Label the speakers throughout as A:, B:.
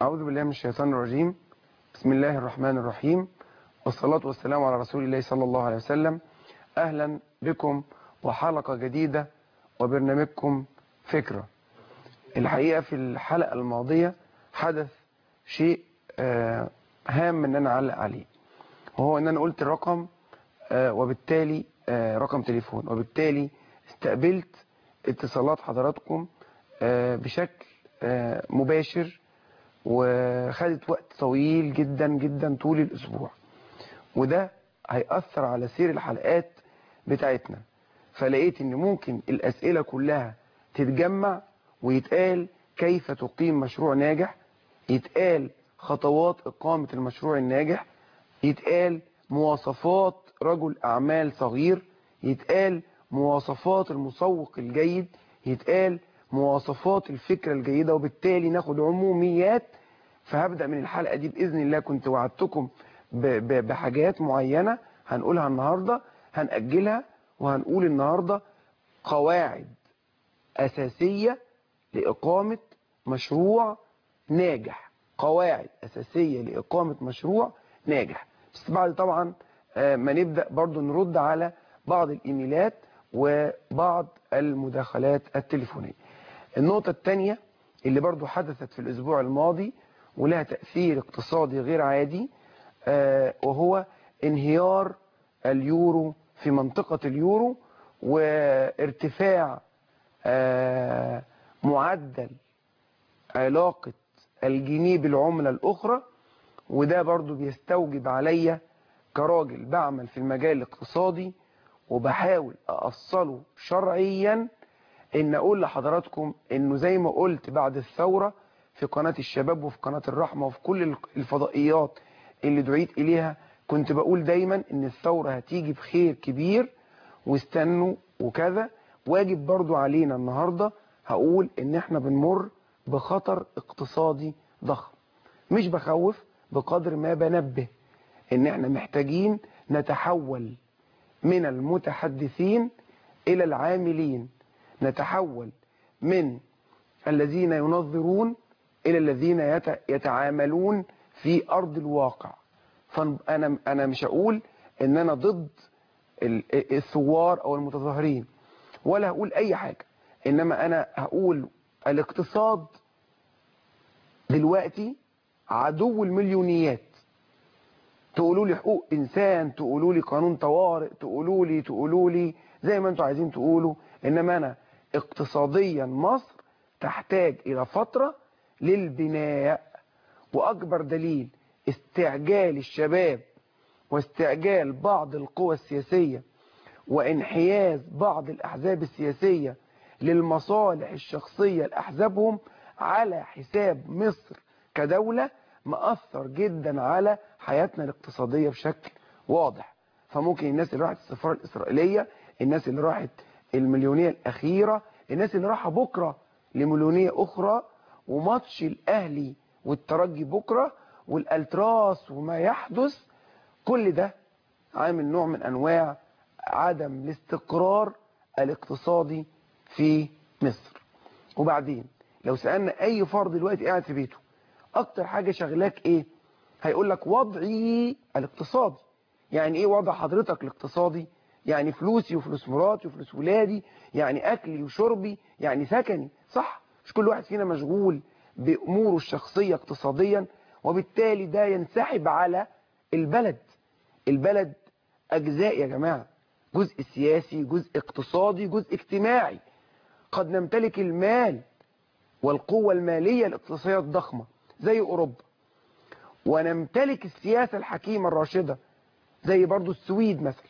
A: أعوذ بالله من الشيطان الرجيم بسم الله الرحمن الرحيم والصلاة والسلام على رسول الله صلى الله عليه وسلم أهلا بكم وحلقة جديدة وبرنامجكم فكرة الحقيقة في الحلقة الماضية حدث شيء آه، هام ان انا اعلق عليه وهو ان انا قلت الرقم آه، وبالتالي آه، رقم تليفون وبالتالي استقبلت اتصالات حضراتكم آه، بشكل آه، مباشر وخدت وقت طويل جدا جدا طول الاسبوع وده هيأثر على سير الحلقات بتاعتنا فلقيت ان ممكن الاسئلة كلها تتجمع ويتقال كيف تقيم مشروع ناجح يتقال خطوات إقامة المشروع الناجح يتقال مواصفات رجل أعمال صغير يتقال مواصفات المسوق الجيد يتقال مواصفات الفكرة الجيدة وبالتالي ناخد عموميات فهبدأ من الحلقة دي بإذن الله كنت وعدتكم ب- ب- بحاجات معينة هنقولها النهاردة هنأجلها وهنقول النهاردة قواعد أساسية لإقامة مشروع ناجح قواعد أساسية لإقامة مشروع ناجح بس بعد طبعا آه، ما نبدأ برضو نرد على بعض الإيميلات وبعض المداخلات التليفونية النقطة الثانية اللي برضو حدثت في الأسبوع الماضي ولها تأثير اقتصادي غير عادي آه، وهو انهيار اليورو في منطقة اليورو وارتفاع آه، معدل علاقة الجنيه بالعملة الأخرى وده برضو بيستوجب عليا كراجل بعمل في المجال الاقتصادي وبحاول أأصله شرعيا إن أقول لحضراتكم إنه زي ما قلت بعد الثورة في قناة الشباب وفي قناة الرحمة وفي كل الفضائيات اللي دعيت إليها كنت بقول دايما إن الثورة هتيجي بخير كبير واستنوا وكذا واجب برضو علينا النهاردة هقول إن إحنا بنمر بخطر اقتصادي ضخم مش بخوف بقدر ما بنبه ان احنا محتاجين نتحول من المتحدثين الى العاملين نتحول من الذين ينظرون الى الذين يت- يتعاملون في ارض الواقع فانا انا مش هقول ان انا ضد ال- الثوار او المتظاهرين ولا هقول اي حاجة انما انا هقول الاقتصاد دلوقتي عدو المليونيات تقولوا لي حقوق انسان تقولوا لي قانون طوارئ تقولوا لي تقولوا لي زي ما انتوا عايزين تقولوا انما انا اقتصاديا مصر تحتاج الى فترة للبناء واكبر دليل استعجال الشباب واستعجال بعض القوى السياسية وانحياز بعض الاحزاب السياسية للمصالح الشخصية لأحزابهم على حساب مصر كدولة مأثر جدا على حياتنا الاقتصادية بشكل واضح فممكن الناس اللي راحت السفارة الإسرائيلية الناس اللي راحت المليونية الأخيرة الناس اللي راحة بكرة لمليونية أخرى وماتش الأهلي والترجي بكرة والألتراس وما يحدث كل ده عامل نوع من أنواع عدم الاستقرار الاقتصادي في مصر وبعدين لو سألنا أي فرد دلوقتي قاعد في بيته أكتر حاجة شغلاك إيه هيقول لك وضعي الاقتصادي يعني إيه وضع حضرتك الاقتصادي يعني فلوسي وفلوس مراتي وفلوس ولادي يعني أكلي وشربي يعني سكني صح مش كل واحد فينا مشغول بأموره الشخصية اقتصاديا وبالتالي ده ينسحب على البلد البلد أجزاء يا جماعة جزء سياسي جزء اقتصادي جزء اجتماعي قد نمتلك المال والقوة المالية الاقتصادية الضخمة زي أوروبا ونمتلك السياسة الحكيمة الراشدة زي برضو السويد مثلا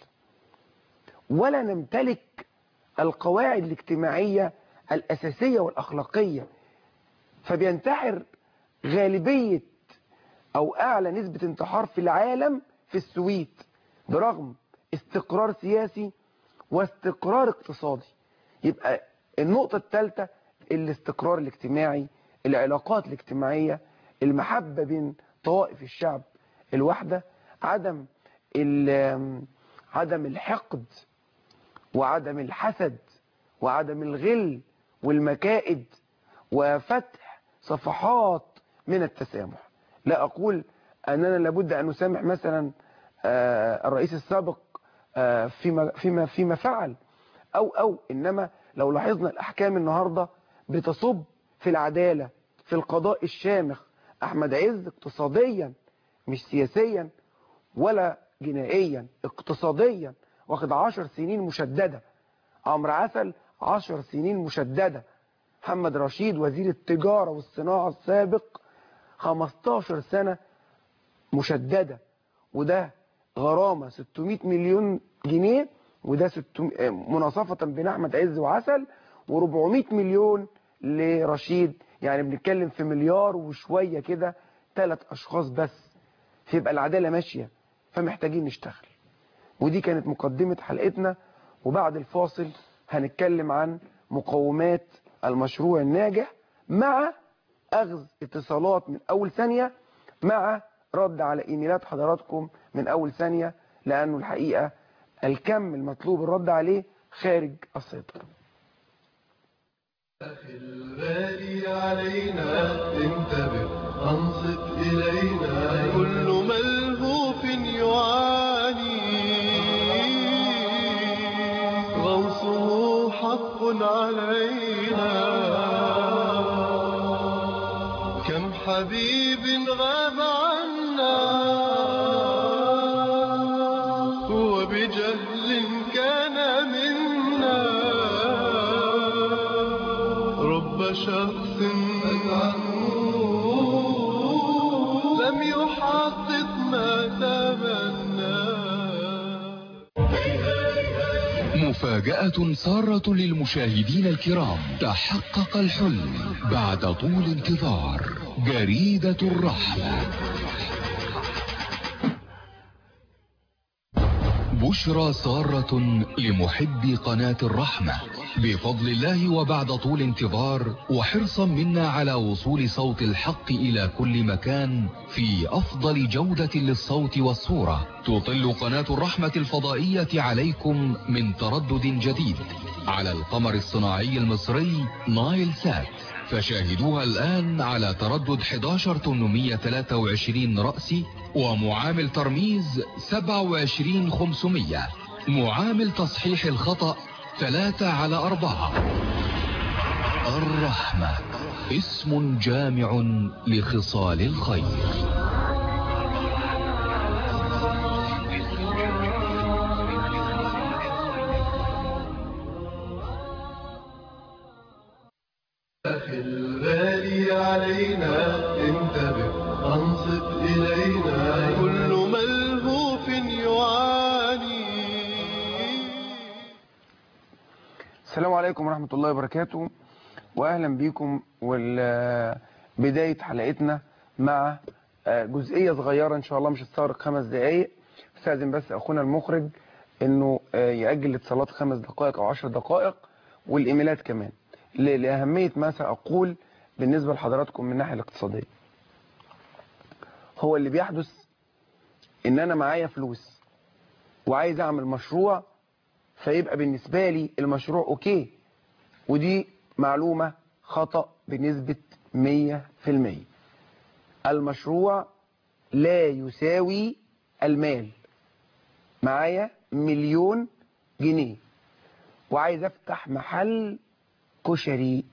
A: ولا نمتلك القواعد الاجتماعية الأساسية والأخلاقية فبينتحر غالبية أو أعلى نسبة انتحار في العالم في السويد برغم استقرار سياسي واستقرار اقتصادي يبقى النقطة الثالثة الاستقرار الاجتماعي العلاقات الاجتماعية المحبة بين طوائف الشعب الواحدة عدم ال- عدم الحقد وعدم الحسد وعدم الغل والمكائد وفتح صفحات من التسامح لا أقول أننا لابد أن نسامح مثلا آه، الرئيس السابق آه، فيما, فيما, فيما فعل أو أو إنما لو لاحظنا الأحكام النهاردة بتصب في العدالة في القضاء الشامخ أحمد عز اقتصاديا مش سياسيا ولا جنائيا اقتصاديا واخد عشر سنين مشددة عمرو عسل عشر سنين مشددة محمد رشيد وزير التجارة والصناعة السابق 15 سنة مشددة وده غرامة 600 مليون جنيه وده 600 مناصفة بين أحمد عز وعسل و400 مليون لرشيد يعني بنتكلم في مليار وشوية كده ثلاث أشخاص بس فيبقى العدالة ماشية فمحتاجين نشتغل ودي كانت مقدمة حلقتنا وبعد الفاصل هنتكلم عن مقومات المشروع الناجح مع أخذ اتصالات من أول ثانية مع رد على إيميلات حضراتكم من أول ثانية لأنه الحقيقة الكم المطلوب الرد عليه خارج السيطرة
B: أخي الغالي علينا انتبه أنصت إلينا كل ملهوف يعاني غوصه حق علينا كم حبيب غاب عنا هو بجهل كان منا رب شخص عنه لم يحقق ما تمنى
C: مفاجأة سارة للمشاهدين الكرام تحقق الحلم بعد طول انتظار جريدة الرحمة بشرى سارة لمحبي قناة الرحمة بفضل الله وبعد طول انتظار وحرصا منا على وصول صوت الحق إلى كل مكان في أفضل جودة للصوت والصورة تطل قناة الرحمة الفضائية عليكم من تردد جديد على القمر الصناعي المصري نايل سات فشاهدوها الآن على تردد 11823 رأسي ومعامل ترميز 27500 معامل تصحيح الخطأ 3 على 4 الرحمة اسم جامع لخصال الخير
B: أخي الغالي علينا انتبه أنصت إلينا كل ملهوف يعاني
A: السلام عليكم ورحمة الله وبركاته وأهلا بكم وبداية حلقتنا مع آه، جزئية صغيرة إن شاء الله مش هتستغرق خمس دقايق استاذن بس أخونا المخرج إنه آه، يأجل الاتصالات خمس دقائق أو عشر دقائق والإيميلات كمان ل- لأهمية ما سأقول بالنسبة لحضراتكم من الناحية الاقتصادية هو اللي بيحدث إن أنا معايا فلوس وعايز أعمل مشروع فيبقى بالنسبة لي المشروع أوكي ودي معلومة خطأ بنسبة 100% المشروع لا يساوي المال معايا مليون جنيه وعايز افتح محل كشري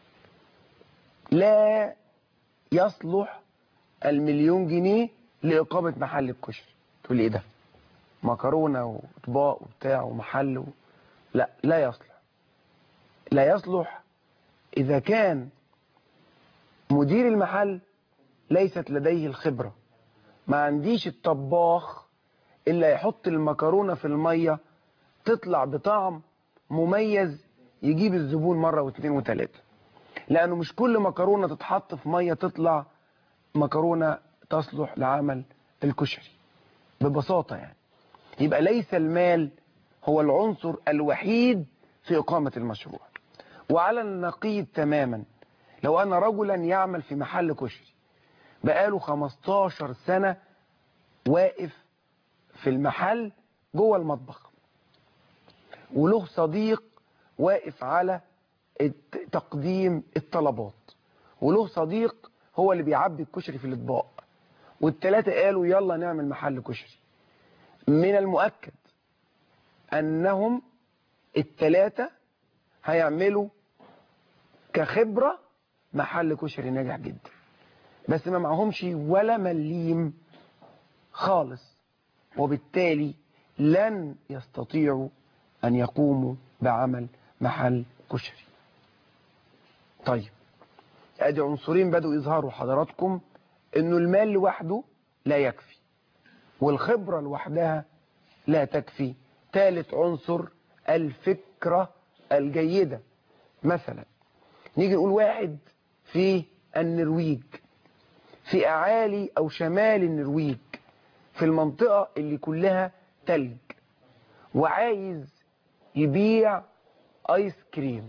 A: لا يصلح المليون جنيه لإقامة محل الكشري تقول لي ايه ده مكرونة وطباق وبتاع ومحل و... لا لا يصلح لا يصلح إذا كان مدير المحل ليست لديه الخبرة ما عنديش الطباخ إلا يحط المكرونة في المية تطلع بطعم مميز يجيب الزبون مرة واثنين وثلاثة لأنه مش كل مكرونة تتحط في مية تطلع مكرونة تصلح لعمل الكشري ببساطة يعني يبقى ليس المال هو العنصر الوحيد في إقامة المشروع وعلى النقيض تماما لو أن رجلا يعمل في محل كشري بقاله 15 سنة واقف في المحل جوه المطبخ وله صديق واقف على الت- تقديم الطلبات وله صديق هو اللي بيعبي الكشري في الاطباق والثلاثه قالوا يلا نعمل محل كشري من المؤكد انهم الثلاثه هيعملوا كخبره محل كشري ناجح جدا بس ما معهمش ولا مليم خالص وبالتالي لن يستطيعوا أن يقوموا بعمل محل كشري طيب ادي عنصرين بدأوا يظهروا حضراتكم انه المال لوحده لا يكفي والخبرة لوحدها لا تكفي ثالث عنصر الفكرة الجيدة مثلا نيجي نقول واحد في النرويج في أعالي أو شمال النرويج في المنطقة اللي كلها تلج وعايز يبيع آيس كريم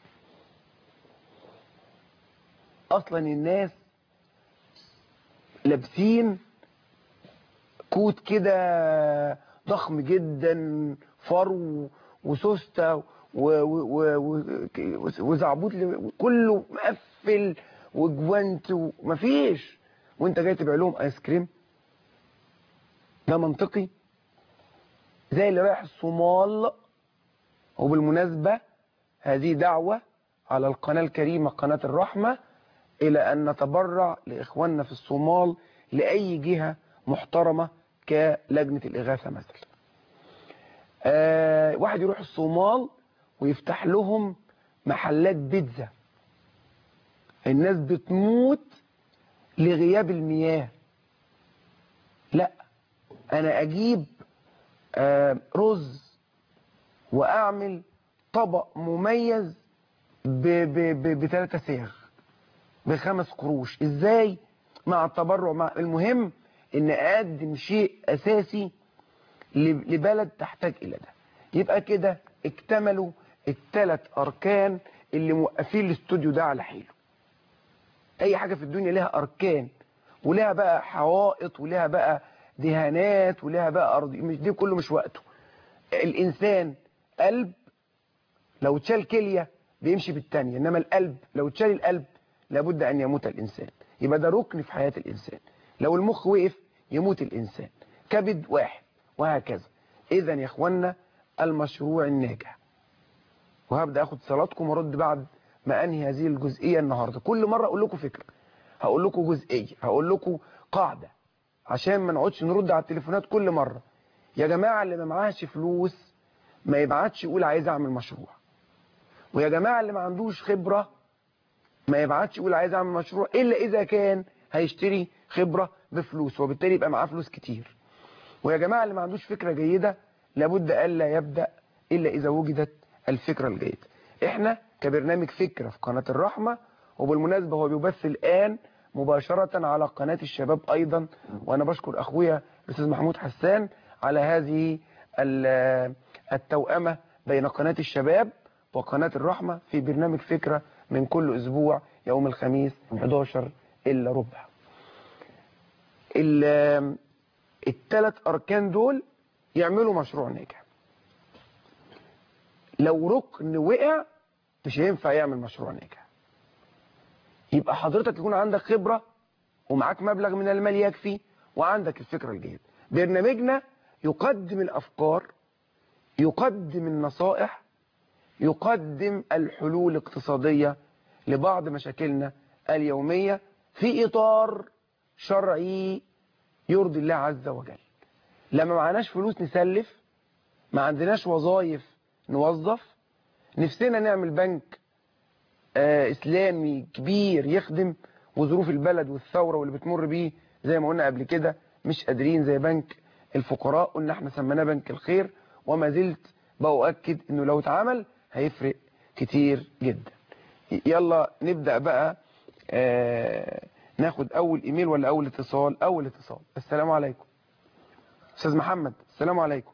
A: أصلا الناس لابسين كوت كده ضخم جدا فرو وسوسته و- و- و- و- وزعبوط ل- كله مقفل وجوانت ومفيش وانت جاي تبيع لهم ايس كريم ده منطقي زي اللي رايح الصومال وبالمناسبة هذه دعوة على القناة الكريمة قناة الرحمة إلى أن نتبرع لإخواننا في الصومال لأي جهة محترمة كلجنة الإغاثة مثلا آه واحد يروح الصومال ويفتح لهم محلات بيتزا الناس بتموت لغياب المياه لا انا اجيب آه رز واعمل طبق مميز بثلاثة ساغ بخمس قروش ازاي مع التبرع مع المهم ان اقدم شيء اساسي ل- لبلد تحتاج الى ده يبقى كده اكتملوا الثلاث اركان اللي موقفين الاستوديو ده على حيله اي حاجة في الدنيا لها اركان ولها بقى حوائط ولها بقى دهانات ولها بقى ارض مش دي كله مش وقته الانسان قلب لو اتشال كلية بيمشي بالتانية انما القلب لو اتشال القلب لابد ان يموت الانسان يبقى ده ركن في حياة الانسان لو المخ وقف يموت الانسان كبد واحد وهكذا اذا يا اخوانا المشروع الناجح وهبدا اخد صلاتكم وارد بعد ما انهي هذه الجزئيه النهارده كل مره اقول لكم فكره هقول لكم جزئيه هقول لكم قاعده عشان ما نقعدش نرد على التليفونات كل مره يا جماعه اللي ما معاش فلوس ما يبعتش يقول عايز اعمل مشروع ويا جماعه اللي ما عندوش خبره ما يبعتش يقول عايز اعمل مشروع الا اذا كان هيشتري خبره بفلوس وبالتالي يبقى معاه فلوس كتير ويا جماعه اللي ما عندوش فكره جيده لابد الا يبدا الا اذا وجدت الفكره الجيده احنا كبرنامج فكره في قناه الرحمه وبالمناسبه هو بيبث الان مباشره على قناه الشباب ايضا وانا بشكر اخويا الاستاذ محمود حسان على هذه ال- التوأمه بين قناه الشباب وقناه الرحمه في برنامج فكره من كل اسبوع يوم الخميس 11 الا ربع ال- الثلاث اركان دول يعملوا مشروع ناجح لو ركن وقع مش هينفع يعمل مشروع ناجح يبقى حضرتك يكون عندك خبرة ومعاك مبلغ من المال يكفي وعندك الفكرة الجيدة برنامجنا يقدم الأفكار يقدم النصائح يقدم الحلول الاقتصادية لبعض مشاكلنا اليومية في إطار شرعي يرضي الله عز وجل لما معناش فلوس نسلف ما عندناش وظائف نوظف نفسنا نعمل بنك آه إسلامي كبير يخدم وظروف البلد والثورة واللي بتمر بيه زي ما قلنا قبل كده مش قادرين زي بنك الفقراء قلنا احنا سميناه بنك الخير وما زلت بأؤكد انه لو اتعمل هيفرق كتير جدا يلا نبدأ بقى آه ناخد اول ايميل ولا اول اتصال اول اتصال السلام عليكم استاذ محمد السلام عليكم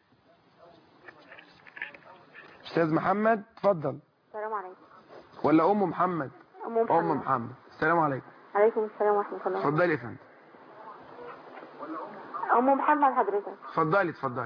A: استاذ محمد اتفضل
D: السلام عليكم
A: ولا ام محمد
D: أم محمد
A: ام محمد السلام عليكم
D: عليكم السلام ورحمة الله
A: اتفضلي يا فندم
D: أم محمد حضرتك
A: اتفضلي اتفضلي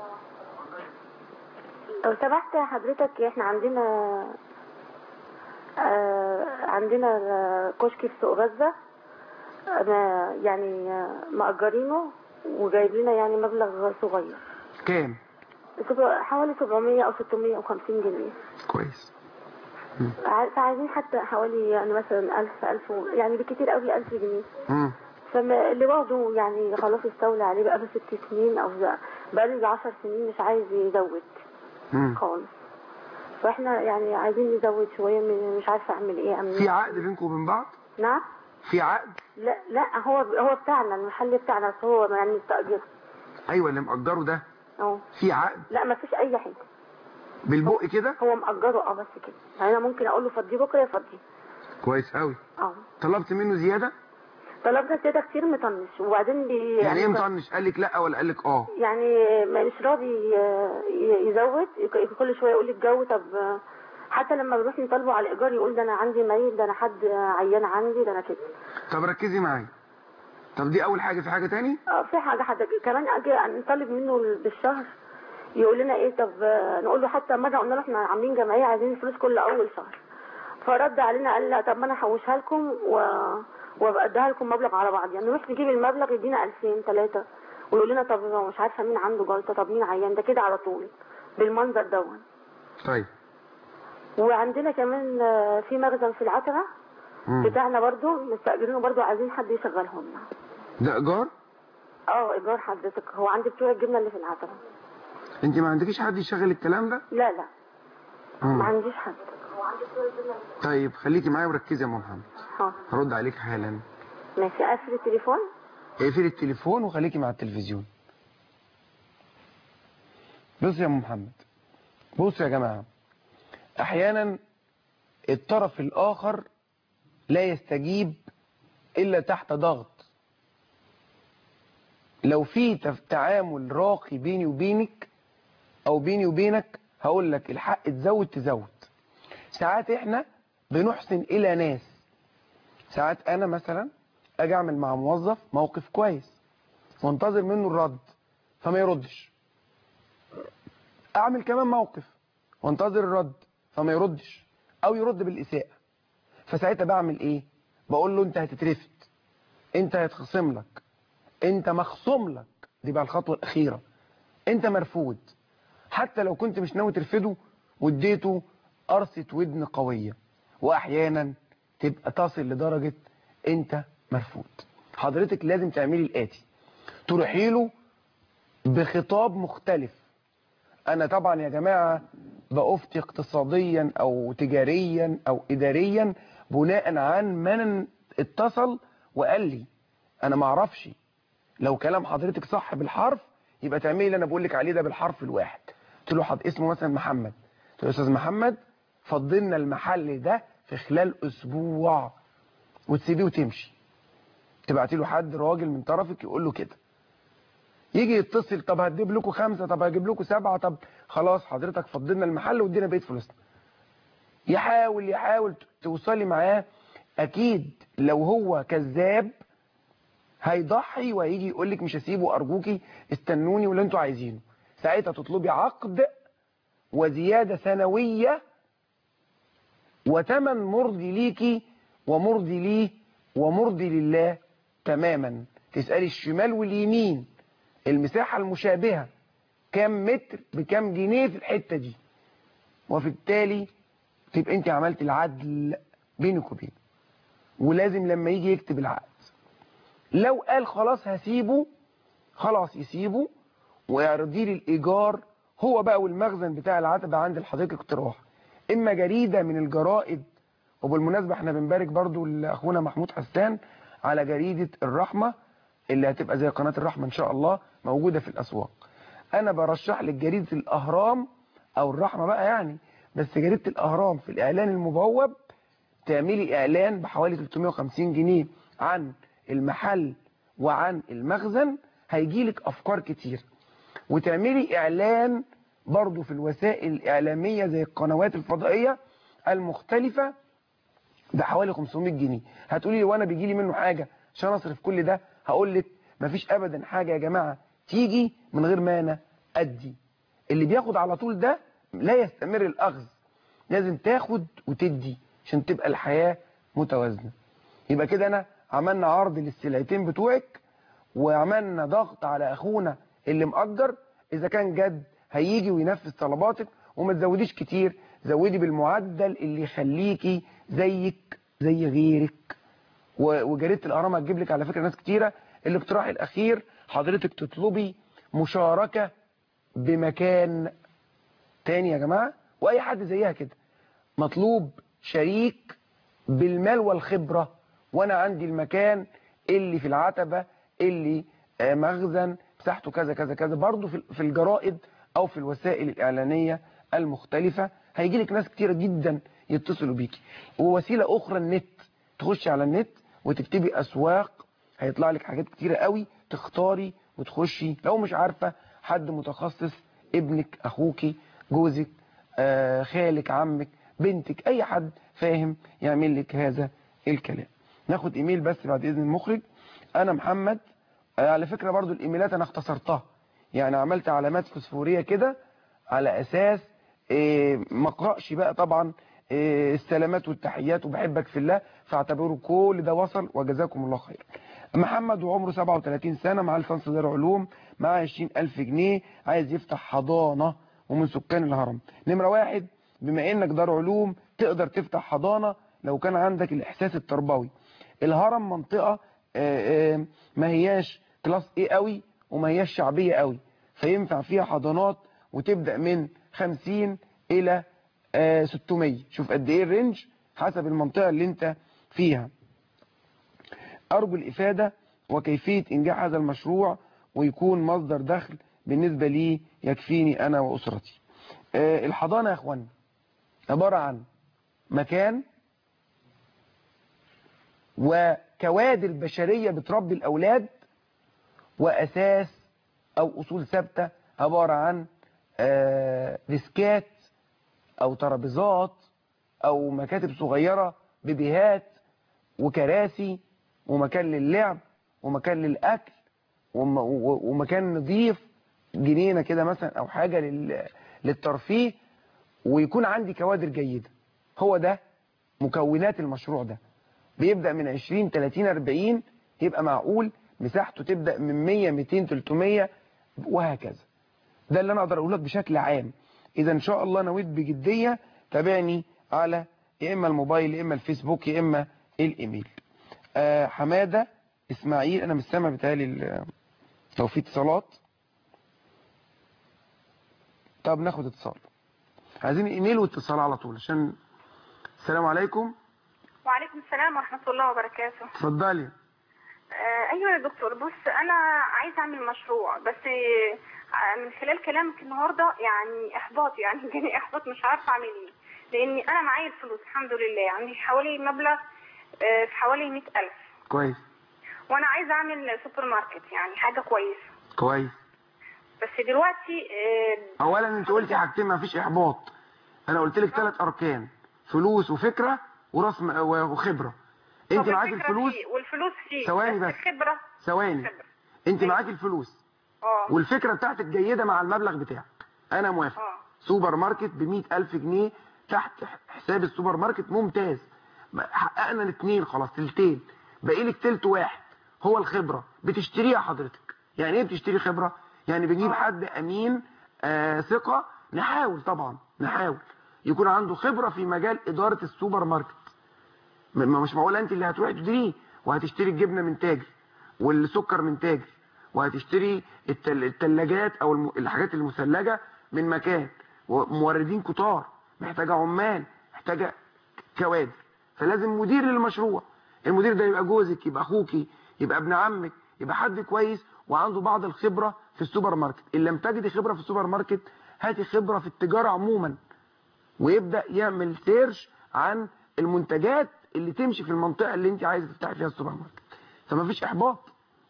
D: لو سمحت حضرتك احنا عندنا آه عندنا آه، كشك في سوق غزة أنا يعني آه، مأجرينه وجايب لنا يعني مبلغ صغير
A: كام
D: سبع- حوالي 700 أو 650 جنيه
A: كويس
D: ع- فعايزين حتى حوالي يعني مثلا 1000 1000 و- يعني بكتير قوي 1000 جنيه
A: مم.
D: فاللي واخده يعني خلاص استولى عليه بقى له ست سنين أو بقى له 10 سنين مش عايز يزود
A: مم.
D: خالص فاحنا يعني عايزين نزود شوية من مش عارفة أعمل إيه أعمل
A: في عقد بينكم وبين بعض
D: نعم
A: في عقد
D: لا لا هو هو بتاعنا المحل بتاعنا بس هو يعني مستأجر
A: ايوه اللي مأجره ده
D: اه
A: في عقد
D: لا ما فيش اي حاجه
A: بالبق كده
D: هو مأجره اه بس كده يعني انا ممكن اقول له فضيه بكره يفضيه
A: كويس قوي
D: اه
A: طلبت منه زياده
D: طلبنا كده كتير مطنش وبعدين بي
A: يعني ايه مطنش قال لك لا ولا قال لك اه
D: يعني مش راضي ي- ي- يزود يك- كل شويه يقول لي الجو طب حتى لما بنروح نطالبه على الايجار يقول ده انا عندي مريض ده انا حد عيان عندي ده انا كده
A: طب ركزي معايا طب دي اول حاجه في حاجه تاني
D: اه في حاجه حد كمان اجي نطالب منه بالشهر يقول لنا ايه طب آه، نقول له حتى مره قلنا له احنا عاملين جمعيه عايزين فلوس كل اول شهر فرد علينا قال لا طب ما انا احوشها لكم و... وابقى اديها لكم مبلغ على بعض يعني نروح نجيب المبلغ يدينا 2000 3 ويقول لنا طب مش عارفه مين عنده جلطه طب مين عيان ده كده على طول بالمنظر دون
A: طيب
D: وعندنا كمان آه، في مخزن في العتبه
A: مم.
D: بتاعنا برضو مستأجرينه برضو عايزين حد يشغله لنا
A: ده ايجار
D: اه ايجار حضرتك هو عندي بتوع الجبنه اللي في العتبه
A: انت ما عندكيش حد يشغل الكلام ده
D: لا لا ما
A: مم.
D: عنديش حد
A: طيب خليكي معايا وركزي يا ام محمد
D: حاضر
A: هرد عليك حالا
D: ماشي قفل التليفون
A: اقفلي التليفون وخليكي مع التلفزيون بص يا ام محمد بص يا جماعه احيانا الطرف الاخر لا يستجيب الا تحت ضغط لو في تف- تعامل راقي بيني وبينك او بيني وبينك هقول لك الحق تزود تزود ساعات احنا بنحسن الى ناس ساعات انا مثلا اجي اعمل مع موظف موقف كويس وانتظر منه الرد فما يردش اعمل كمان موقف وانتظر الرد فما يردش او يرد بالاساءه فساعتها بعمل ايه بقول له انت هتترفد انت هيتخصم لك انت مخصوم لك دي بقى الخطوه الاخيره انت مرفوض حتى لو كنت مش ناوي ترفده واديته قرصه ودن قويه واحيانا تبقى تصل لدرجه انت مرفوض حضرتك لازم تعملي الاتي تروحي له بخطاب مختلف انا طبعا يا جماعه بافتي اقتصاديا او تجاريا او اداريا بناء عن من اتصل وقال لي انا ما اعرفش لو كلام حضرتك صح بالحرف يبقى تعملي اللي انا بقول لك عليه ده بالحرف الواحد قلت له حض اسمه مثلا محمد قلت له يا استاذ محمد فضلنا المحل ده في خلال اسبوع وتسيبيه وتمشي تبعتي له حد راجل من طرفك يقول له كده يجي يتصل طب هجيب لكم خمسة طب هجيب لكم سبعة طب خلاص حضرتك فضلنا المحل وادينا بقيه فلوسنا يحاول يحاول توصلي معاه اكيد لو هو كذاب هيضحي وهيجي يقول لك مش هسيبه ارجوكي استنوني واللي انتوا عايزينه ساعتها تطلبي عقد وزيادة سنوية وتمن مرضي ليكي ومرضي ليه ومرضي لله تماما تسألي الشمال واليمين المساحة المشابهة كام متر بكام جنيه في الحتة دي وفي التالي تبقى انت عملت العدل بينك وبينه ولازم لما يجي يكتب العقد لو قال خلاص هسيبه خلاص يسيبه ويرضي لي الايجار هو بقى والمخزن بتاع العتبة عند الحديقة اقتراح اما جريدة من الجرائد وبالمناسبة احنا بنبارك برضو لاخونا محمود حسان على جريدة الرحمة اللي هتبقى زي قناة الرحمة ان شاء الله موجودة في الاسواق انا برشح لك جريدة الاهرام او الرحمة بقى يعني بس جريدة الاهرام في الاعلان المبوب تعملي اعلان بحوالي 350 جنيه عن المحل وعن المخزن هيجيلك افكار كتير وتعملي اعلان برضو في الوسائل الاعلامية زي القنوات الفضائية المختلفة بحوالي 500 جنيه هتقولي لي وانا بيجي لي منه حاجة عشان اصرف كل ده هقول لك مفيش ابدا حاجة يا جماعة تيجي من غير ما انا ادي اللي بياخد على طول ده لا يستمر الاخذ لازم تاخد وتدي عشان تبقى الحياة متوازنة يبقى كده انا عملنا عرض للسلعتين بتوعك وعملنا ضغط على اخونا اللي مأجر اذا كان جد هيجي وينفذ طلباتك وما تزوديش كتير زودي بالمعدل اللي يخليكي زيك زي غيرك و- وجريده الاهرام هتجيب لك على فكره ناس كتيره الاقتراح الاخير حضرتك تطلبي مشاركه بمكان تاني يا جماعه واي حد زيها كده مطلوب شريك بالمال والخبره وانا عندي المكان اللي في العتبه اللي آه، مخزن مساحته كذا كذا كذا برضه في في الجرائد او في الوسائل الاعلانيه المختلفه هيجي لك ناس كتيره جدا يتصلوا بيكي ووسيله اخرى النت تخشي على النت وتكتبي اسواق هيطلع لك حاجات كتيره قوي تختاري وتخشي لو مش عارفه حد متخصص ابنك اخوكي جوزك آه، خالك عمك بنتك اي حد فاهم يعمل لك هذا الكلام ناخد ايميل بس بعد اذن المخرج انا محمد آه، على فكره برضو الايميلات انا اختصرتها يعني عملت علامات فسفوريه كده على اساس آه، ما اقراش بقى طبعا آه، السلامات والتحيات وبحبك في الله فاعتبروا كل ده وصل وجزاكم الله خير محمد وعمره 37 سنة مع لسان صدر علوم مع 20000 جنيه عايز يفتح حضانة ومن سكان الهرم نمرة واحد بما انك دار علوم تقدر تفتح حضانة لو كان عندك الاحساس التربوي الهرم منطقة آه، آه، ما هياش كلاس ايه قوي وما هياش شعبية قوي فينفع فيها حضانات وتبدأ من 50 الى آه، 600 شوف قد ايه الرينج حسب المنطقة اللي انت فيها أرجو الإفادة وكيفية إنجاح هذا المشروع ويكون مصدر دخل بالنسبة لي يكفيني أنا وأسرتي آه، الحضانة يا أخوانا عبارة عن مكان وكوادر بشرية بتربي الأولاد وأساس أو أصول ثابتة عبارة عن آه، ديسكات أو ترابيزات أو مكاتب صغيرة بيبيهات وكراسي ومكان للعب ومكان للأكل وم- و- ومكان نظيف جنينة كده مثلا أو حاجة لل- للترفيه ويكون عندي كوادر جيدة هو ده مكونات المشروع ده بيبدأ من 20 30 40 يبقى معقول مساحته تبدأ من 100 200 300 وهكذا ده اللي انا اقدر اقول لك بشكل عام اذا ان شاء الله نويت بجدية تابعني على يا اما الموبايل يا اما الفيسبوك يا اما الايميل آه حمادة اسماعيل انا مش سامع بتهيألي ال- لو في اتصالات طب ناخد اتصال عايزين ايميل واتصال على طول عشان السلام عليكم
E: وعليكم السلام ورحمة الله وبركاته
A: اتفضلي
E: آه أيوة يا دكتور بص أنا عايز أعمل مشروع بس آه من خلال كلامك النهاردة يعني إحباط يعني جاني إحباط مش عارفة أعمل إيه لأني أنا معايا الفلوس الحمد لله عندي حوالي مبلغ آه في حوالي مئة ألف
A: كويس
E: وأنا عايزة أعمل سوبر ماركت يعني حاجة كويسة
A: كويس
E: بس دلوقتي آه
A: اولا انت قلتي حاجتين ما فيش احباط انا قلت لك ثلاث اركان فلوس وفكره وراس م- وخبره انت
E: طب
A: معاكي
E: الفكرة
A: الفلوس
E: فيه والفلوس فيه
A: ثواني بس.
E: الخبرة
A: ثواني
E: خبرة
A: انت معاكي الفلوس
E: اه
A: والفكره بتاعتك جيده مع المبلغ بتاعك انا موافق
E: اه
A: سوبر ماركت ب ألف جنيه تحت حساب السوبر ماركت ممتاز ما- حققنا الاثنين خلاص تلتين باقي لك تلت واحد هو الخبره بتشتريها حضرتك يعني ايه بتشتري خبره يعني بنجيب حد امين آه ثقه نحاول طبعا نحاول يكون عنده خبره في مجال اداره السوبر ماركت م- ما مش معقول انت اللي هتروحي تديريه وهتشتري الجبنه من تاجر والسكر من تاجر وهتشتري التل... التلاجات او الم... الحاجات المثلجه من مكان وموردين كتار محتاجه عمال محتاجه كوادر فلازم مدير للمشروع المدير ده يبقى جوزك يبقى اخوكي يبقى ابن عمك يبقى حد كويس وعنده بعض الخبره في السوبر ماركت ان لم تجدي خبره في السوبر ماركت هاتي خبره في التجاره عموما ويبدا يعمل سيرش عن المنتجات اللي تمشي في المنطقه اللي انت عايزه تفتحي فيها السوبر ماركت فما فيش احباط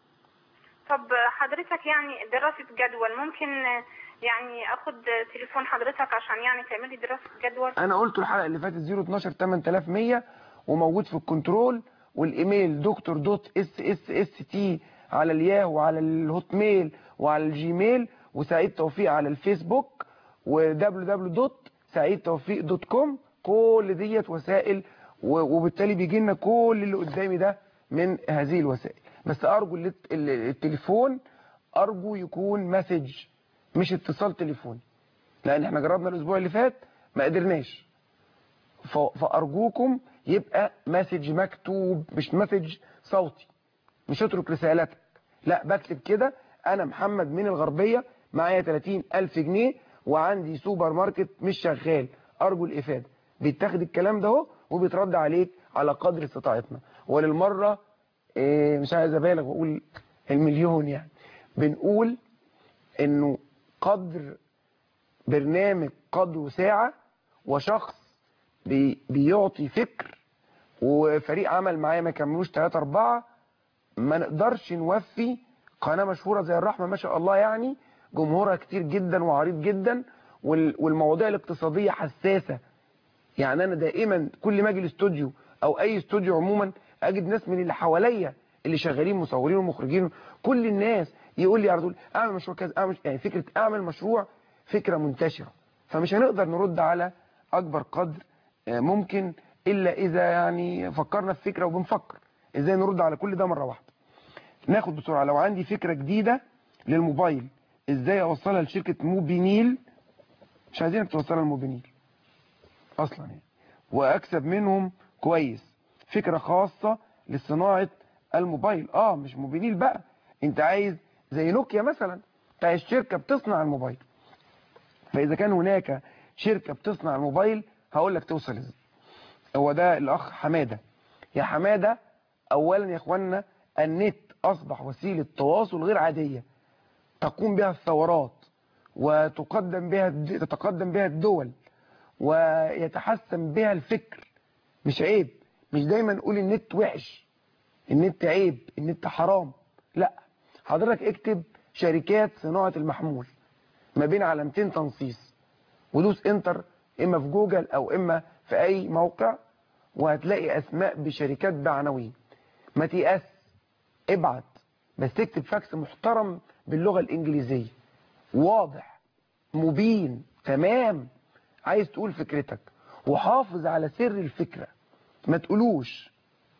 E: طب حضرتك يعني دراسة جدول ممكن يعني اخد تليفون حضرتك عشان يعني تعمل لي دراسة جدول
A: انا قلت الحلقه اللي فاتت 012 8100 وموجود في الكنترول والايميل دكتور دوت اس اس اس تي على الياهو وعلى الهوت ميل وعلى الجيميل وسعيد توفيق على الفيسبوك و www.سعيدتوفيق.com كل ديت وسائل و- وبالتالي بيجي لنا كل اللي قدامي ده من هذه الوسائل بس ارجو اللي- ال- التليفون ارجو يكون مسج مش اتصال تليفوني لان احنا جربنا الاسبوع اللي فات ما قدرناش ف- فارجوكم يبقى مسج مكتوب مش مسج صوتي مش اترك رسالتك لا بكتب كده انا محمد من الغربية معايا 30 الف جنيه وعندي سوبر ماركت مش شغال ارجو الافادة بيتاخد الكلام ده اهو وبيترد عليك على قدر استطاعتنا وللمرة إيه، مش عايز ابالغ واقول المليون يعني بنقول انه قدر برنامج قدره ساعة وشخص بي بيعطي فكر وفريق عمل معايا ما كملوش 3 4 ما نقدرش نوفي قناة مشهورة زي الرحمة ما شاء الله يعني جمهورها كتير جدا وعريض جدا وال- والمواضيع الاقتصادية حساسة يعني انا دائما كل ما اجي الاستوديو او اي استوديو عموما اجد ناس من اللي حواليا اللي شغالين مصورين ومخرجين كل الناس يقول لي على طول اعمل مشروع كذا اعمل يعني فكره اعمل مشروع فكره منتشره فمش هنقدر نرد على اكبر قدر آه، ممكن الا اذا يعني فكرنا في فكره وبنفكر ازاي نرد على كل ده مره واحده ناخد بسرعه لو عندي فكره جديده للموبايل ازاي اوصلها لشركه موبينيل مش عايزينك توصلها لموبينيل اصلا يعني واكسب منهم كويس فكرة خاصة لصناعة الموبايل اه مش موبينيل بقى انت عايز زي نوكيا مثلا انت عايز شركة بتصنع الموبايل فاذا كان هناك شركة بتصنع الموبايل هقول لك توصل ازاي هو ده الاخ حمادة يا حمادة اولا يا اخوانا النت اصبح وسيلة تواصل غير عادية تقوم بها الثورات وتقدم بها تتقدم بها الدول ويتحسن بها الفكر مش عيب مش دايما نقول النت وحش النت عيب النت حرام لا حضرتك اكتب شركات صناعة المحمول ما بين علامتين تنصيص ودوس انتر اما في جوجل او اما في اي موقع وهتلاقي اسماء بشركات بعناوين ما تيأس ابعت بس تكتب فاكس محترم باللغة الانجليزية واضح مبين تمام عايز تقول فكرتك وحافظ على سر الفكرة ما تقولوش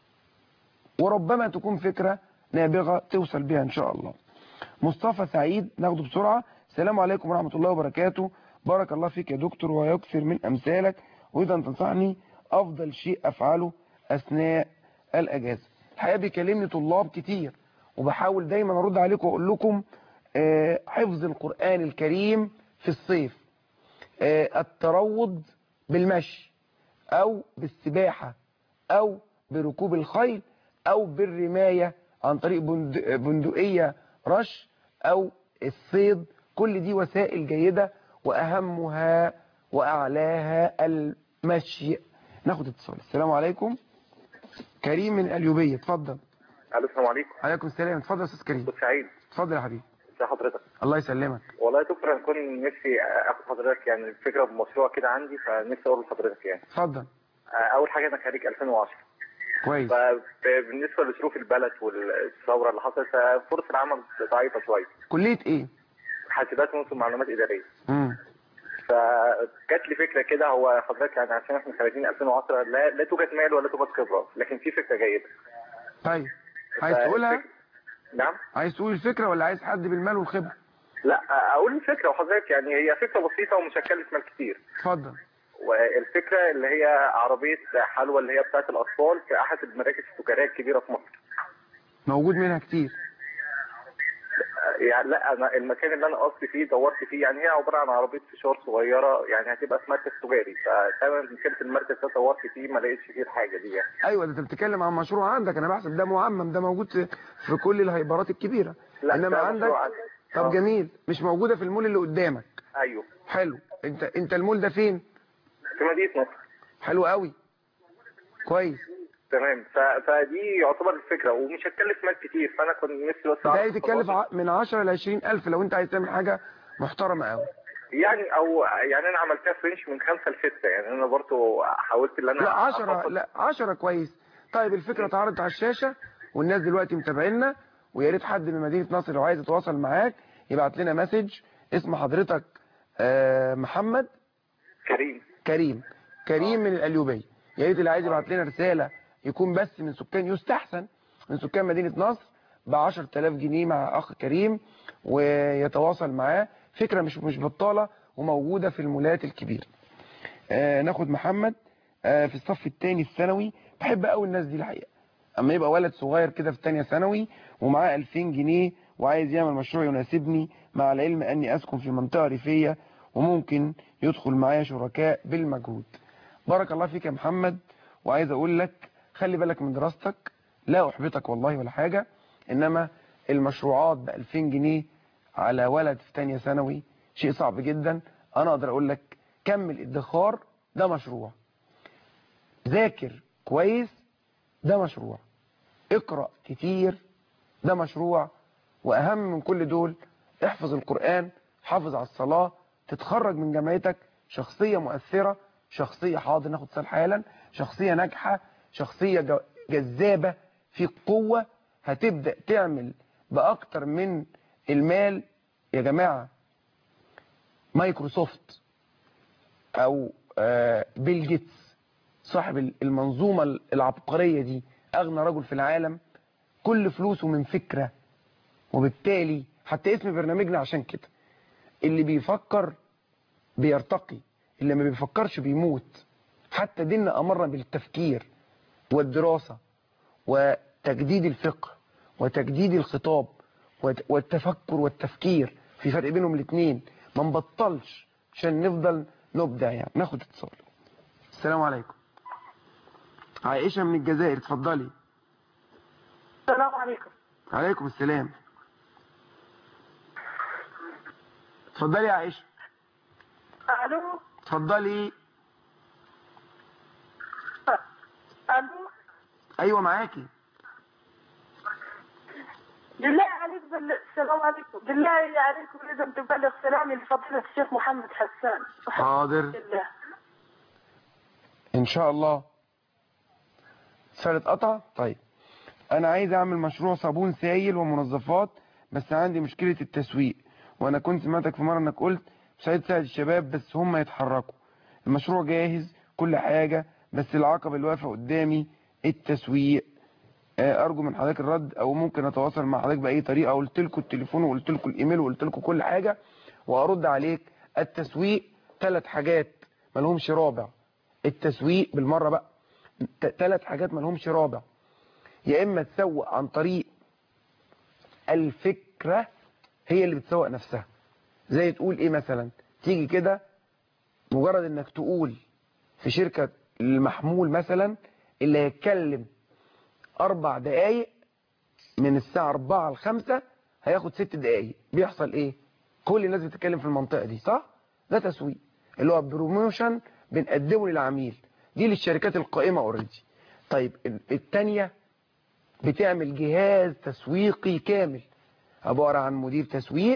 A: وربما تكون فكرة نابغة توصل بها ان شاء الله مصطفى سعيد ناخده بسرعة السلام عليكم ورحمة الله وبركاته بارك الله فيك يا دكتور ويكثر من أمثالك وإذا تنصحني أفضل شيء أفعله أثناء الأجازة الحقيقة بيكلمني طلاب كتير وبحاول دايما أرد عليكم وأقول لكم آه، حفظ القرآن الكريم في الصيف آه، التروض بالمشي أو بالسباحة أو بركوب الخيل أو بالرماية عن طريق بند- بندقية رش أو الصيد كل دي وسائل جيدة وأهمها وأعلاها المشي ناخد اتصال السلام عليكم كريم من الأليوبية اتفضل
F: الو السلام عليكم
A: عليكم السلام اتفضل يا أستاذ كريم
F: دكتور سعيد
A: اتفضل يا حبيبي
F: ازي حضرتك
A: الله يسلمك
F: والله يا دكتور انا كنت نفسي اخد حضرتك يعني فكره بمشروع كده عندي فنفسي اقول لحضرتك يعني
A: اتفضل
F: آه، اول حاجه انا خريج 2010
A: كويس
F: فبالنسبه لظروف البلد والثوره اللي حصلت ففرص العمل ضعيفه شويه
A: كلية ايه
F: حاسبات ونص معلومات اداريه
A: امم
F: فجات لي فكره كده هو حضرتك يعني عشان احنا خريجين 2010 لا لا توجد مال ولا توجد خبره لكن في فكره جيده
A: طيب عايز
F: فالفك-
A: تقولها
F: نعم
A: عايز تقول الفكرة ولا عايز حد بالمال والخبرة
F: لا اقول الفكره وحضرتك يعني هي فكره بسيطه ومش هتكلف مال كتير
A: اتفضل
F: والفكره اللي هي عربيه حلوى اللي هي بتاعت الاطفال في احد المراكز التجاريه الكبيره في مصر
A: موجود منها كتير
F: يعني لا انا المكان اللي انا قصدي فيه دورت فيه يعني هي عباره عن عربيه فشار صغيره يعني هتبقى في مركز تجاري فدايما مشكله المركز ده دورت فيه ما لقيتش فيه الحاجه دي يعني
A: ايوه ده انت بتتكلم عن مشروع عندك انا بحسب ده معمم ده موجود في- في كل الهيبرات الكبيرة
F: لا
A: انما
F: ده
A: عندك
F: مشروع عندي.
A: طب
F: آه.
A: جميل مش موجودة في المول اللي قدامك
F: ايوه
A: حلو انت انت المول ده فين
F: في مدينه نصر
A: حلو قوي كويس
F: تمام ف... فدي يعتبر الفكره ومش هتكلف مال كتير فانا كنت نفسي بس
A: انت
F: أعرف
A: عايز تتكلف
F: خطوات.
A: ع- من 10 ل 20 الف لو انت عايز تعمل حاجة محترمة قوي
F: يعني او يعني انا عملتها في رينج من خمسه لسته يعني انا برضو حاولت ان انا
A: لا 10
F: أخفض-
A: لا 10 كويس طيب الفكرة اتعرضت على الشاشة والناس دلوقتي متابعينا ويا ريت حد من مدينة نصر لو عايز يتواصل معاك يبعت لنا مسج اسم حضرتك آه، محمد
F: كريم
A: كريم كريم من القليوبية يا ريت اللي عايز يبعت لنا رساله يكون بس من سكان يستحسن من سكان مدينه نصر ب 10000 جنيه مع اخ كريم ويتواصل معاه فكره مش مش بطاله وموجوده في المولات الكبيره آه ناخد محمد آه في الصف الثاني الثانوي بحب قوي الناس دي الحقيقه اما يبقى ولد صغير كده في ثانيه ثانوي ومعاه 2000 جنيه وعايز يعمل مشروع يناسبني مع العلم اني اسكن في منطقه ريفيه وممكن يدخل معايا شركاء بالمجهود بارك الله فيك يا محمد وعايز اقول لك خلي بالك من دراستك لا احبطك والله ولا حاجه انما المشروعات ب 2000 جنيه على ولد في ثانيه ثانوي شيء صعب جدا انا اقدر اقول لك كمل ادخار ده مشروع ذاكر كويس ده مشروع اقرأ كتير ده مشروع واهم من كل دول احفظ القرآن حافظ على الصلاة تتخرج من جامعتك شخصية مؤثرة شخصية حاضر ناخد سال حالا شخصية ناجحة شخصية ج- جذابة في قوة هتبدأ تعمل بأكتر من المال يا جماعة مايكروسوفت او آه، بيل جيتس صاحب المنظومة العبقرية دي اغنى رجل في العالم كل فلوسه من فكرة وبالتالي حتى اسم برنامجنا عشان كده اللي بيفكر بيرتقي اللي ما بيفكرش بيموت حتى ديننا امرنا بالتفكير والدراسة وتجديد الفقه وتجديد الخطاب وت- والتفكر والتفكير في فرق بينهم الاثنين ما نبطلش عشان نفضل نبدع يعني ناخد اتصال السلام عليكم عائشة من الجزائر اتفضلي
G: السلام عليكم
A: عليكم السلام اتفضلي يا عائشة
G: الو
A: اتفضلي
G: الو
A: ايوه معاكي
G: بالله عليك بل... السلام عليكم بالله عليكم لازم تبلغ سلامي لفضيلة الشيخ محمد حسان
A: حاضر
G: بالله
A: ان شاء الله سالة قطع طيب انا عايز اعمل مشروع صابون سائل ومنظفات بس عندي مشكلة التسويق وانا كنت سمعتك في مرة انك قلت مش عايز تساعد الشباب بس هم يتحركوا المشروع جاهز كل حاجة بس العقبة اللي واقفة قدامي التسويق آه، ارجو من حضرتك الرد او ممكن اتواصل مع حضرتك باي طريقه قلت لكم التليفون وقلت لكم الايميل وقلت لكم كل حاجه وارد عليك التسويق ثلاث حاجات ما لهمش رابع التسويق بالمره بقى ثلاث حاجات ما لهمش رابع يا اما تسوق عن طريق الفكره هي اللي بتسوق نفسها زي تقول ايه مثلا تيجي كده مجرد انك تقول في شركه المحمول مثلا اللي هيتكلم اربع دقايق من الساعة اربعة لخمسة هياخد ست دقايق بيحصل ايه كل الناس بتتكلم في المنطقة دي صح ده تسويق اللي هو بروموشن بنقدمه للعميل دي للشركات القائمة اوريدي طيب ال- التانية بتعمل جهاز تسويقي كامل عبارة عن مدير تسويق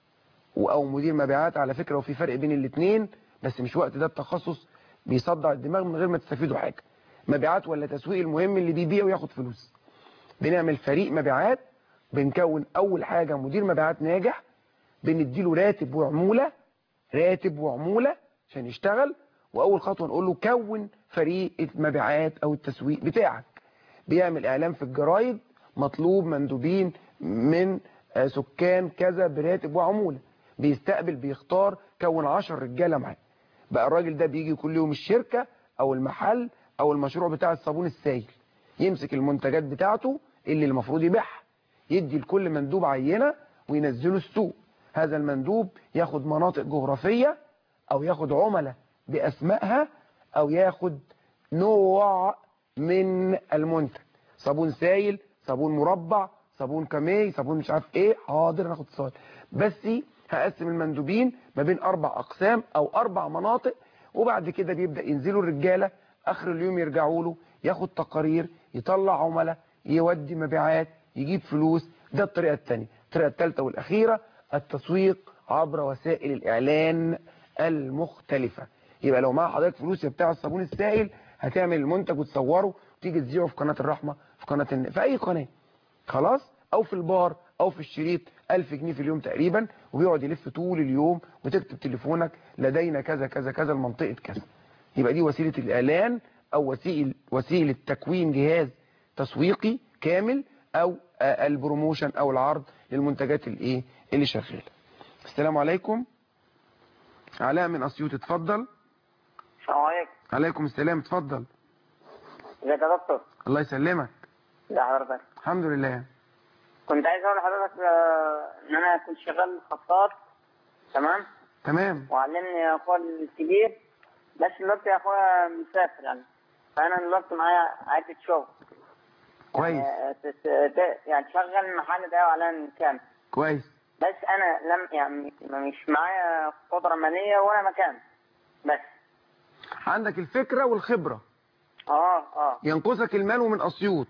A: و- او مدير مبيعات على فكرة وفي فرق بين الاثنين بس مش وقت ده التخصص بيصدع الدماغ من غير ما تستفيدوا حاجة مبيعات ولا تسويق المهم اللي بيبيع وياخد فلوس بنعمل فريق مبيعات بنكون اول حاجة مدير مبيعات ناجح بنديله راتب وعمولة راتب وعمولة عشان يشتغل واول خطوة نقول له كون فريق المبيعات او التسويق بتاعك بيعمل اعلان في الجرايد مطلوب مندوبين من آه، سكان كذا براتب وعمولة بيستقبل بيختار كون 10 رجاله معاه بقى الراجل ده بيجي كل يوم الشركة او المحل او المشروع بتاع الصابون السائل يمسك المنتجات بتاعته اللي المفروض يبيعها يدي لكل مندوب عينة وينزله السوق هذا المندوب ياخد مناطق جغرافية او ياخد عملاء باسمائها او ياخد نوع من المنتج صابون سائل صابون مربع صابون كامي صابون مش عارف ايه حاضر ناخد اتصال بس هقسم المندوبين ما بين اربع اقسام او اربع مناطق وبعد كده بيبدا ينزلوا الرجاله اخر اليوم يرجعوا له ياخد تقارير يطلع عملاء يودي مبيعات يجيب فلوس ده الطريقه الثانيه الطريقه الثالثه والاخيره التسويق عبر وسائل الاعلان المختلفه يبقى لو معاه حضرتك فلوس يا بتاع الصابون السائل هتعمل المنتج وتصوره وتيجي تذيعه في قناه الرحمه في قناه الن... في اي قناه خلاص او في البار او في الشريط 1000 جنيه في اليوم تقريبا وبيقعد يلف طول اليوم وتكتب تليفونك لدينا كذا كذا كذا لمنطقه كذا يبقى دي وسيله الاعلان او وسيل وسيله تكوين جهاز تسويقي كامل او آه، البروموشن او العرض للمنتجات الايه اللي شغاله السلام عليكم علاء من اسيوط اتفضل
H: السلام عليكم
A: عليكم السلام اتفضل
H: ازيك يا دكتور
A: الله يسلمك
H: ده حضرتك
A: الحمد لله
H: كنت عايز اقول لحضرتك آه، ان انا كنت شغال خطاط تمام
A: تمام
H: وعلمني اخويا الكبير بس دلوقتي يا اخويا مسافر يعني فانا دلوقتي معايا عدة شغل
A: كويس
H: يعني, تس- ت- يعني تشغل محل ده على كام
A: كويس
H: بس انا لم يعني مش معايا قدرة مالية ولا مكان بس
A: عندك الفكره والخبره
H: اه اه
A: ينقصك المال ومن اسيوط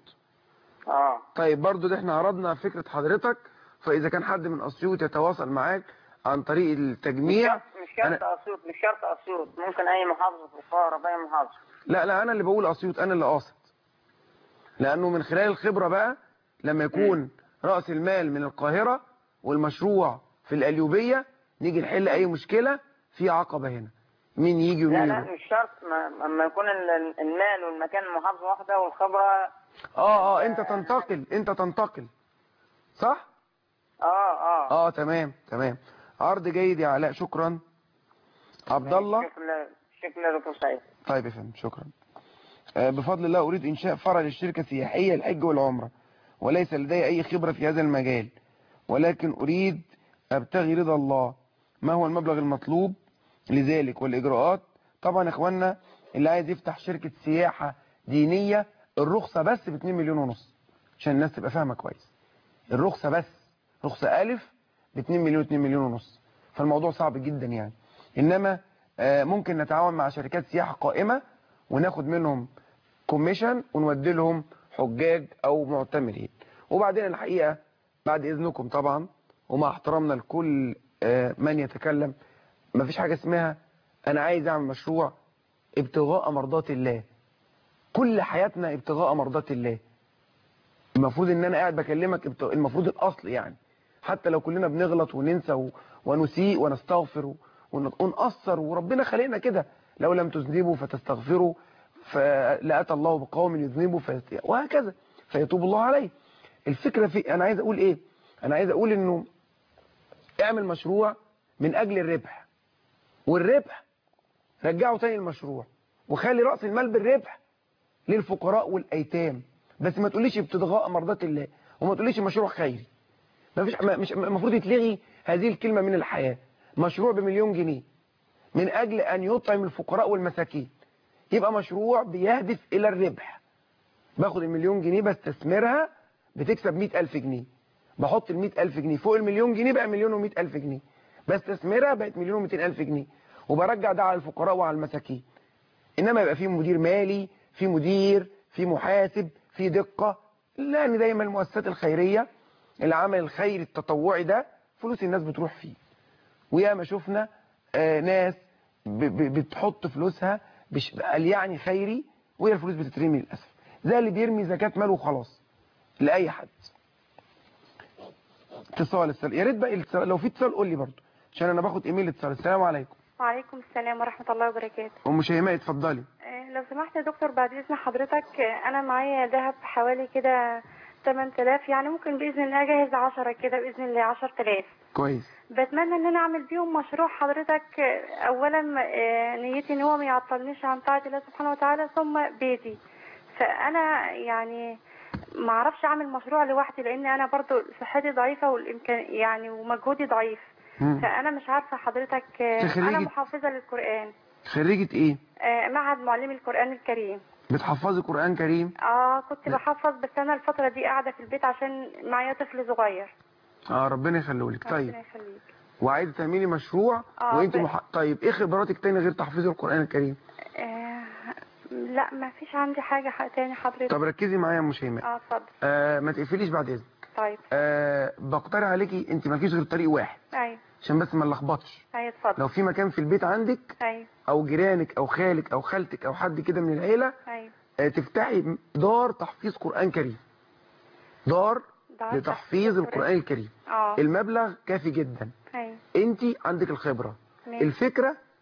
H: اه
A: طيب برضو ده احنا عرضنا فكره حضرتك فاذا كان حد من اسيوط يتواصل معاك عن طريق التجميع
H: مش شرط اسيوط مش شرط اسيوط ممكن اي محافظة في القاهرة في اي محافظة
A: لا لا انا اللي بقول اسيوط انا اللي قاصد لانه من خلال الخبره بقى لما يكون راس المال من القاهره والمشروع في القليوبيه نيجي نحل اي مشكله في عقبه هنا مين يجي
H: لا
A: ومين
H: لا
A: يروح
H: مش شرط ما- لما يكون ال- ال- المال والمكان محافظة واحدة والخبرة
A: اه اه انت تنتقل انت تنتقل صح
H: اه اه
A: اه تمام تمام عرض جيد يا علاء شكرا عبد الله
H: شكرا شكرا يا دكتور سعيد
A: طيب يا فندم شكرا آه، بفضل الله أريد إنشاء فرع للشركة السياحية الحج والعمرة وليس لدي أي خبرة في هذا المجال ولكن أريد أبتغي رضا الله ما هو المبلغ المطلوب لذلك والإجراءات طبعا يا إخواننا اللي عايز يفتح شركة سياحة دينية الرخصة بس ب 2 مليون ونص عشان الناس تبقى فاهمة كويس الرخصة بس رخصة ألف ب 2 مليون 2 مليون ونص فالموضوع صعب جدا يعني إنما آه، ممكن نتعاون مع شركات سياحة قائمة وناخد منهم كوميشن ونودي لهم حجاج او معتمرين وبعدين الحقيقة بعد اذنكم طبعا ومع احترامنا لكل آه، من يتكلم مفيش حاجة اسمها انا عايز اعمل مشروع ابتغاء مرضات الله كل حياتنا ابتغاء مرضات الله المفروض ان انا قاعد بكلمك ابت- المفروض الاصل يعني حتى لو كلنا بنغلط وننسى و- ونسيء ونستغفر و- ون- ونقصر وربنا خلقنا كده لو لم تذنبوا فتستغفروا فلأتى الله بقوم يذنبوا فيت... وهكذا فيتوب الله عليه الفكرة في انا عايز اقول ايه انا عايز اقول انه اعمل مشروع من اجل الربح والربح رجعه تاني المشروع وخلي رأس المال بالربح للفقراء والايتام بس ما تقوليش ابتغاء مرضات الله وما تقوليش مشروع خيري ما فيش ما- مش المفروض يتلغي هذه الكلمة من الحياة مشروع بمليون جنيه من أجل أن يطعم الفقراء والمساكين يبقى مشروع بيهدف إلى الربح باخد المليون جنيه بستثمرها بتكسب مئة ألف جنيه بحط المئة ألف جنيه فوق المليون جنيه بقى مليون ومئة ألف جنيه بستثمرها بقت مليون ومئتين ألف جنيه وبرجع ده على الفقراء وعلى المساكين إنما يبقى في مدير مالي في مدير في محاسب في دقة لأن دايما المؤسسات الخيرية العمل الخيري التطوعي ده فلوس الناس بتروح فيه وياما شفنا آه، ناس ب- ب- بتحط فلوسها بش- قال يعني خيري وهي الفلوس بتترمي للأسف زي اللي بيرمي زكاة ماله وخلاص لأي حد اتصال السلام يا ريت بقى الاتصال- لو في اتصال قول لي برضه عشان انا باخد ايميل اتصال السلام عليكم
I: وعليكم السلام ورحمة الله وبركاته
A: ام شيماء اتفضلي
I: آه، لو سمحت يا دكتور بعد إذن حضرتك آه، أنا معايا ذهب حوالي كده 8000 يعني ممكن بإذن الله أجهز 10 كده بإذن الله 10000
A: كويس
I: بتمنى ان انا اعمل بيهم مشروع حضرتك آه، اولا آه، نيتي ان هو ما يعطلنيش عن طاعه الله سبحانه وتعالى ثم بيتي فانا يعني ما اعرفش اعمل مشروع لوحدي لان انا برضو صحتي ضعيفه والامكان يعني ومجهودي ضعيف
A: مم.
I: فانا مش عارفه حضرتك آه،
A: تخريجة-
I: انا محافظه للقران
A: خريجة ايه
I: آه، معهد معلمي القران الكريم
A: بتحفظي قرآن كريم
I: اه كنت بحفظ بس انا الفتره دي قاعده في البيت عشان معايا طفل صغير
A: اه ربنا يخليهولك طيب
I: ربنا يخليك
A: وعايزه تعملي مشروع
I: آه،
A: وانت
I: ب-
A: مح... طيب ايه خبراتك تاني غير تحفيظ القرآن الكريم
I: آه لا ما فيش عندي حاجة ح- تاني حضرتك
A: طب ركزي معايا يا ام شيماء
I: اه اتفضل
A: آه ما تقفليش بعد اذنك
I: طيب
A: آه بقترح عليكي انت مالكيش غير طريق واحد
I: ايوه
A: عشان بس ما نلخبطش
I: ايوه اتفضل
A: لو في مكان في البيت عندك
I: ايوه
A: او جيرانك او خالك او خالتك او حد كده من العيله
I: ايوه
A: آه تفتحي دار تحفيظ قرآن كريم دار
I: دار
A: لتحفيظ القرآن الكريم
I: اه
A: المبلغ كافي جدا
I: ايوه
A: انت عندك الخبرة
I: ماشي.
A: الفكرة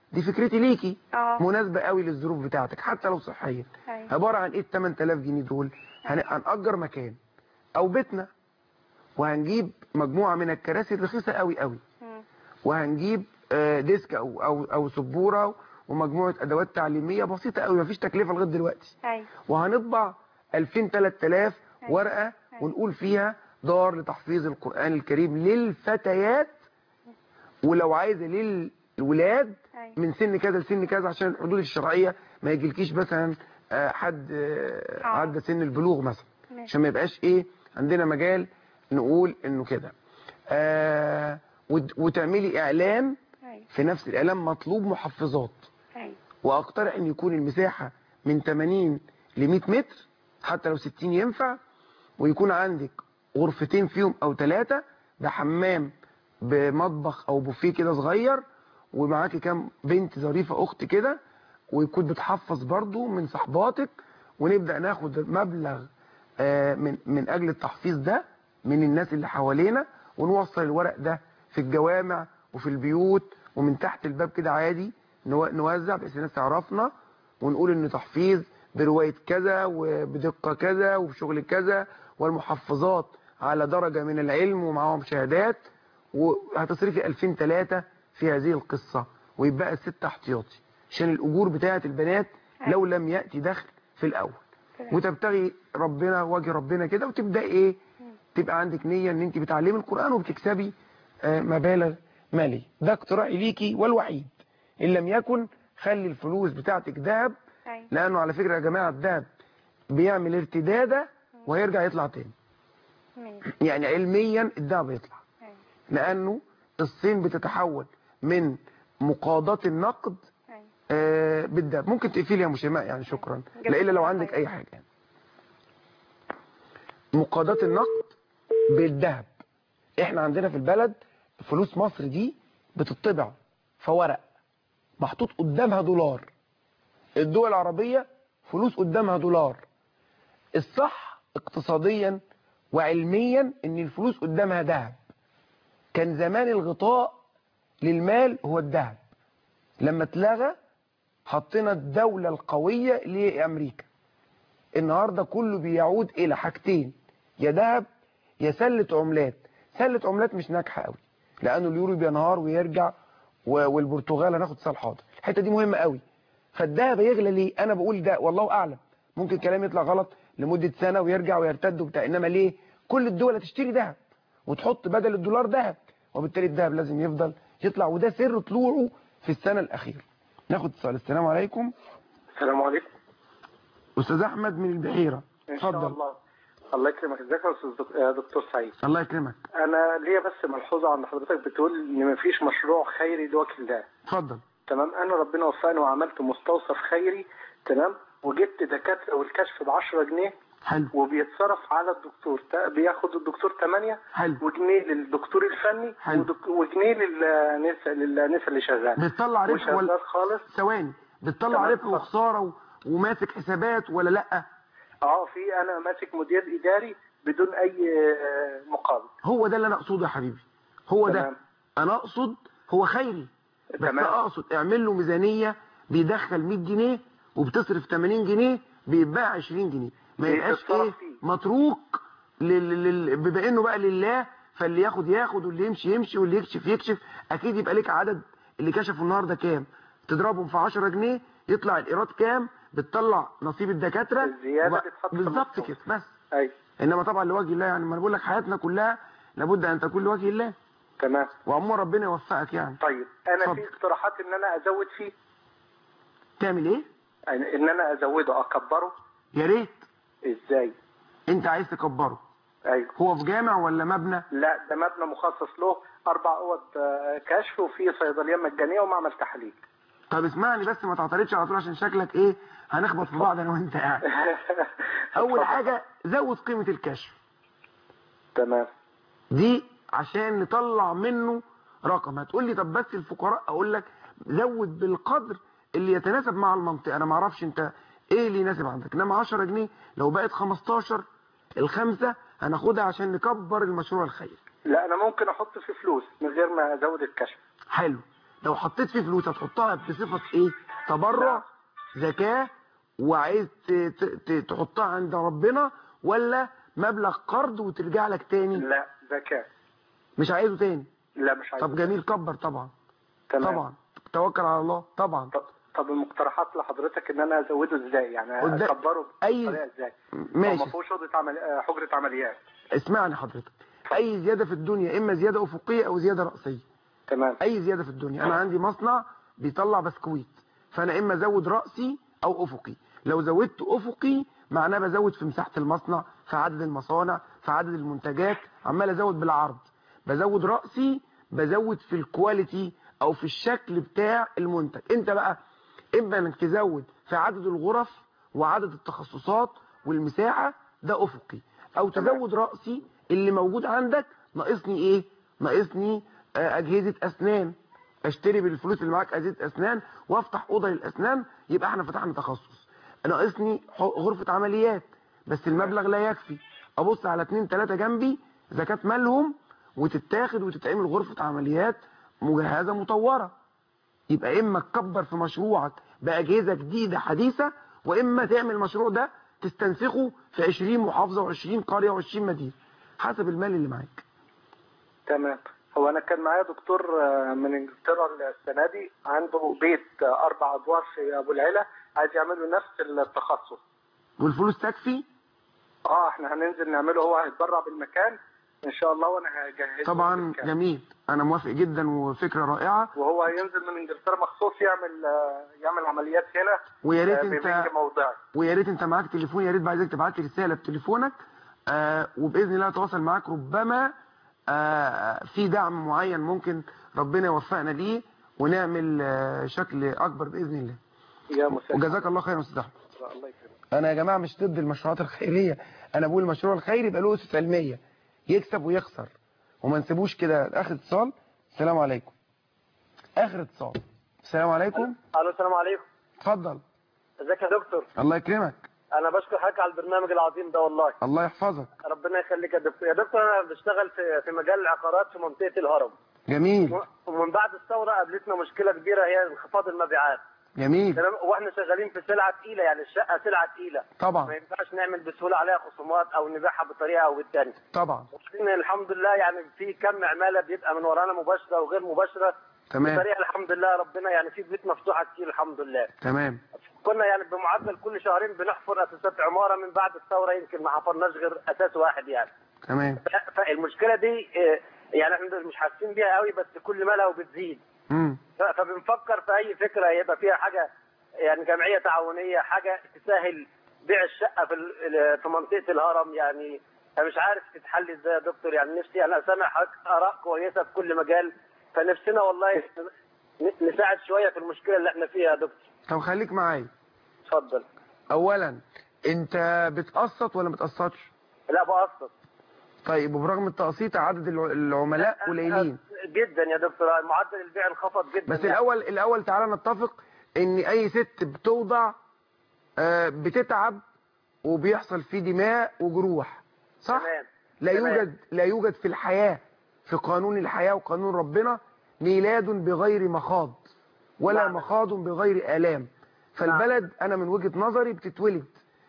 A: دي فكرتي ليكي
I: اه
A: مناسبة قوي للظروف بتاعتك حتى لو صحية
I: أيوة.
A: عبارة عن ايه ال 8000 جنيه دول هن- هنأجر مكان او بيتنا وهنجيب مجموعة من الكراسي الرخيصة قوي قوي
I: مم.
A: وهنجيب آه، ديسك او او او سبورة ومجموعة ادوات تعليمية بسيطة قوي مفيش تكلفة لغاية دلوقتي
I: ايوه
A: وهنطبع 2000 3000
I: أيوة.
A: ورقة
I: أيوة.
A: ونقول فيها دار لتحفيظ القرآن الكريم للفتيات ولو عايزة للولاد
I: أيوة.
A: من سن كذا لسن كذا عشان الحدود الشرعية ما يجيلكيش مثلا آه، حد آه،
I: آه.
A: عدى سن البلوغ مثلا
I: ماشي.
A: عشان ما يبقاش ايه عندنا مجال نقول انه كده آه وت- وتعملي اعلان
I: ايوه
A: في نفس الاعلان مطلوب محفظات
I: ايوه
A: واقترح ان يكون المساحة من 80 ل 100 متر حتى لو 60 ينفع ويكون عندك غرفتين فيهم او ثلاثة بحمام بمطبخ او بوفيه كده صغير ومعاكي كام بنت ظريفة اخت كده ويكون بتحفظ برضو من صحباتك ونبدأ ناخد مبلغ آه، من من اجل التحفيظ ده من الناس اللي حوالينا ونوصل الورق ده في الجوامع وفي البيوت ومن تحت الباب كده عادي نو- نوزع بحيث الناس تعرفنا ونقول ان تحفيظ برواية كذا وبدقة كذا وبشغل كذا والمحفظات على درجة من العلم ومعاهم شهادات وهتصرفي 2000 3 في هذه القصة ويبقى الست احتياطي عشان الأجور بتاعة البنات لو لم يأتي دخل في الأول وتبتغي ربنا وجه ربنا كده وتبدأ ايه تبقى عندك نية ان انت بتعلمي القرآن وبتكسبي آه، مبالغ مالية ده اقتراحي ليكي والوحيد ان لم يكن خلي الفلوس بتاعتك ذهب
I: ايوه
A: لانه على فكرة يا جماعة الذهب بيعمل ارتدادة وهيرجع يطلع تاني
I: ماشي
A: يعني علميا الذهب بيطلع
I: ايوه
A: لانه الصين بتتحول من مقاضاة النقد
I: ايوه
A: آه، بالذهب ممكن تقفلي يا مشيماء يعني شكرا لا الا لو عندك اي حاجة يعني. مقاضاة النقد بالذهب احنا عندنا في البلد فلوس مصر دي بتطبع في ورق محطوط قدامها دولار الدول العربية فلوس قدامها دولار الصح اقتصاديا وعلميا ان الفلوس قدامها ذهب كان زمان الغطاء للمال هو الذهب لما اتلغى حطينا الدولة القوية لأمريكا النهاردة كله بيعود إلى حاجتين يا ذهب يا سلة عملات سلة عملات مش ناجحة قوي لأنه اليورو بينهار ويرجع و- والبرتغال هناخد سال حاضر الحتة دي مهمة قوي فالذهب يغلى ليه أنا بقول ده والله أعلم ممكن كلامي يطلع غلط لمدة سنة ويرجع ويرتد وبتاع إنما ليه كل الدول هتشتري ذهب وتحط بدل الدولار ذهب وبالتالي الذهب لازم يفضل يطلع وده سر طلوعه في السنة الأخيرة ناخد اتصال السلام عليكم
J: السلام عليكم
A: أستاذ أحمد من البحيرة
J: ان شاء
A: اتفضل
J: الله الله يكرمك ازيك يا استاذ دك- يا دكتور سعيد
A: الله يكرمك
J: انا ليا بس ملحوظه عند حضرتك بتقول ان مفيش مشروع خيري لوجه الله
A: اتفضل
J: تمام انا ربنا وفقني وعملت مستوصف خيري تمام وجبت دكاتره والكشف ب 10 جنيه
A: حلو
J: وبيتصرف على الدكتور تا- بياخد الدكتور 8
A: حلو
J: وجنيه للدكتور الفني
A: حلو.
J: ودك- وجنيه للنساء للنساء اللي شغال
A: بتطلع ربح
J: وشغال
A: ولا
J: خالص
A: ثواني بتطلع
J: تمام.
A: ربح وخسارة و... وماسك حسابات ولا لأ
J: اه في انا ماسك مدير اداري بدون اي آه، مقابل
A: هو ده اللي أنا أقصده يا حبيبي هو ده
J: تمام.
A: أنا أقصد هو خيري بس
J: تمام.
A: أقصد اعمل له ميزانية بيدخل 100 جنيه وبتصرف 80 جنيه بيتباع 20 جنيه ما يبقاش
J: بيتصرف
A: ايه
J: فيه.
A: متروك لل... لل... بما انه بقى لله فاللي ياخد ياخد واللي يمشي يمشي واللي يكشف يكشف اكيد يبقى ليك عدد اللي كشفوا النهارده كام تضربهم في 10 جنيه يطلع الايراد كام بتطلع نصيب الدكاتره
J: الزيادة
A: وبقى-
J: بتتحط في
A: بالظبط
J: المصروف.
A: كده بس
J: ايوه
A: انما طبعا لوجه الله يعني ما انا بقول لك حياتنا كلها لابد ان تكون لوجه الله
J: تمام
A: وعموما ربنا يوفقك يعني
J: طيب انا
A: اتفضل.
J: في اقتراحات ان انا ازود فيه
A: تعمل ايه
J: يعني ان انا ازوده اكبره
A: يا ريت
J: ازاي
A: انت عايز تكبره
J: ايوه
A: هو في جامع ولا مبنى
J: لا ده مبنى مخصص له اربع اوض آه، كشف وفيه صيدليه مجانيه ومعمل تحاليل
A: طب اسمعني بس ما تعترضش على طول عشان شكلك ايه هنخبط في بعض انا وانت قاعد اول
J: اتفضل.
A: حاجه زود قيمه الكشف
J: تمام
A: دي عشان نطلع منه رقم هتقول لي طب بس الفقراء اقول لك زود بالقدر اللي يتناسب مع المنطقه انا ما اعرفش انت ايه اللي يناسب عندك انما 10 جنيه لو بقت 15 الخمسه هناخدها عشان نكبر المشروع الخيري
J: لا انا ممكن احط فيه فلوس من غير ما ازود الكشف
A: حلو لو حطيت فيه فلوس هتحطها بصفه ايه تبرع زكاه وعايز ت- ت- ت- تحطها عند ربنا ولا مبلغ قرض وترجع لك تاني
J: لا زكاة
A: مش عايزه تاني
J: لا مش عايز
A: طب جميل كبر طبعا
J: تمام.
A: طبعا توكل على الله طبعا
J: طب, طب المقترحات لحضرتك ان انا ازوده ازاي يعني
A: قدام-
J: اكبره
A: أي-
J: بطريقه ازاي
A: ماشي.
J: هو ما فيهوش اوضه عمل... آه، حجره عمليات
A: اسمعني حضرتك اي زياده في الدنيا اما زياده افقيه او زياده راسيه
J: تمام
A: اي زياده في الدنيا انا عندي مصنع بيطلع بسكويت فانا اما ازود راسي او افقي لو زودت افقي معناه بزود في مساحه المصنع في عدد المصانع في عدد المنتجات عمال ازود بالعرض بزود راسي بزود في الكواليتي او في الشكل بتاع المنتج انت بقى اما انك تزود في عدد الغرف وعدد التخصصات والمساحه ده افقي او تزود راسي اللي موجود عندك ناقصني ايه ناقصني آه، اجهزه اسنان اشتري بالفلوس اللي معاك اجهزه اسنان وافتح اوضه للاسنان يبقى احنا فتحنا تخصص ناقصني ح- غرفه عمليات بس المبلغ لا يكفي ابص على اتنين تلاته جنبي زكاه مالهم وتتاخد وتتعمل غرفه عمليات مجهزه مطوره يبقى اما تكبر في مشروعك باجهزه جديده حديثه واما تعمل المشروع ده تستنسخه في 20 محافظه و20 قريه و20 مدينه حسب المال اللي معاك
J: تمام هو انا كان معايا دكتور آه، من انجلترا السنه دي عنده بيت آه، اربع ادوار في ابو العلا عايز يعملوا نفس التخصص
A: والفلوس تكفي
J: اه احنا هننزل نعمله هو هيتبرع بالمكان ان شاء الله وانا هجهزه
A: طبعا
J: بالمكان.
A: جميل انا موافق جدا وفكره رائعه
J: وهو هينزل من انجلترا مخصوص يعمل آه، يعمل عمليات هنا
A: ويا ريت
J: آه،
A: انت
J: ببنج موضعي
A: ويا ريت انت معاك تليفون يا ريت بعد ذلك تبعت لي رساله بتليفونك آه وباذن الله اتواصل معاك ربما آه في دعم معين ممكن ربنا يوفقنا ليه ونعمل آه شكل اكبر باذن الله
J: يا مساء
A: وجزاك الله خير يا استاذ احمد
J: الله يكرمك
A: انا يا جماعه مش ضد المشروعات الخيريه انا بقول المشروع الخيري يبقى له اسس علميه يكسب ويخسر وما نسيبوش كده اخر اتصال السلام عليكم اخر اتصال السلام عليكم
K: الو السلام عليكم
A: اتفضل
K: ازيك يا دكتور
A: الله يكرمك
K: انا بشكر حضرتك على البرنامج العظيم ده والله
A: الله يحفظك
K: ربنا يخليك يا دكتور يا دكتور انا بشتغل في في مجال العقارات في منطقه الهرم
A: جميل
K: ومن بعد الثوره قابلتنا مشكله كبيره هي انخفاض المبيعات
A: جميل
K: تمام واحنا شغالين في سلعه تقيله يعني الشقه سلعه تقيله ما
A: طبعا
K: ينفعش نعمل بسهوله عليها خصومات او نبيعها بطريقه او بالثانيه
A: طبعا
K: إن الحمد لله يعني في كم عماله بيبقى من ورانا مباشره وغير مباشره
A: تمام
K: بطريقه الحمد لله ربنا يعني في بيوت مفتوحه كتير الحمد لله
A: تمام
K: كنا يعني بمعدل كل شهرين بنحفر اساسات عماره من بعد الثوره يمكن ما حفرناش غير اساس واحد يعني
A: تمام
K: ف- فالمشكله دي آه، يعني احنا مش حاسين بيها قوي بس كل ما لها وبتزيد
A: امم
K: ف- فبنفكر في اي فكره يبقى فيها حاجه يعني جمعيه تعاونيه حاجه تسهل بيع الشقه في ال- في منطقه الهرم يعني انا مش عارف تتحل ازاي يا دكتور يعني نفسي انا سامع حضرتك اراء كويسه في كل مجال فنفسنا والله ن- نساعد شويه في المشكله اللي احنا فيها يا دكتور
A: طب خليك معايا
K: اتفضل
A: اولا انت بتقسط ولا ما بتقسطش
K: لا بقسط
A: طيب وبرغم التقسيط عدد الع- العملاء قليلين
K: جدا يا دكتور معدل البيع انخفض جدا
A: بس الاول الاول تعالى نتفق ان اي ست بتوضع آه، بتتعب وبيحصل فيه دماء وجروح صح
K: تمام.
A: لا
K: تمام.
A: يوجد لا يوجد في الحياة في قانون الحياة وقانون ربنا ميلاد بغير مخاض ولا
K: نعم.
A: مخاض بغير آلام فالبلد انا من وجهة نظري بتتولد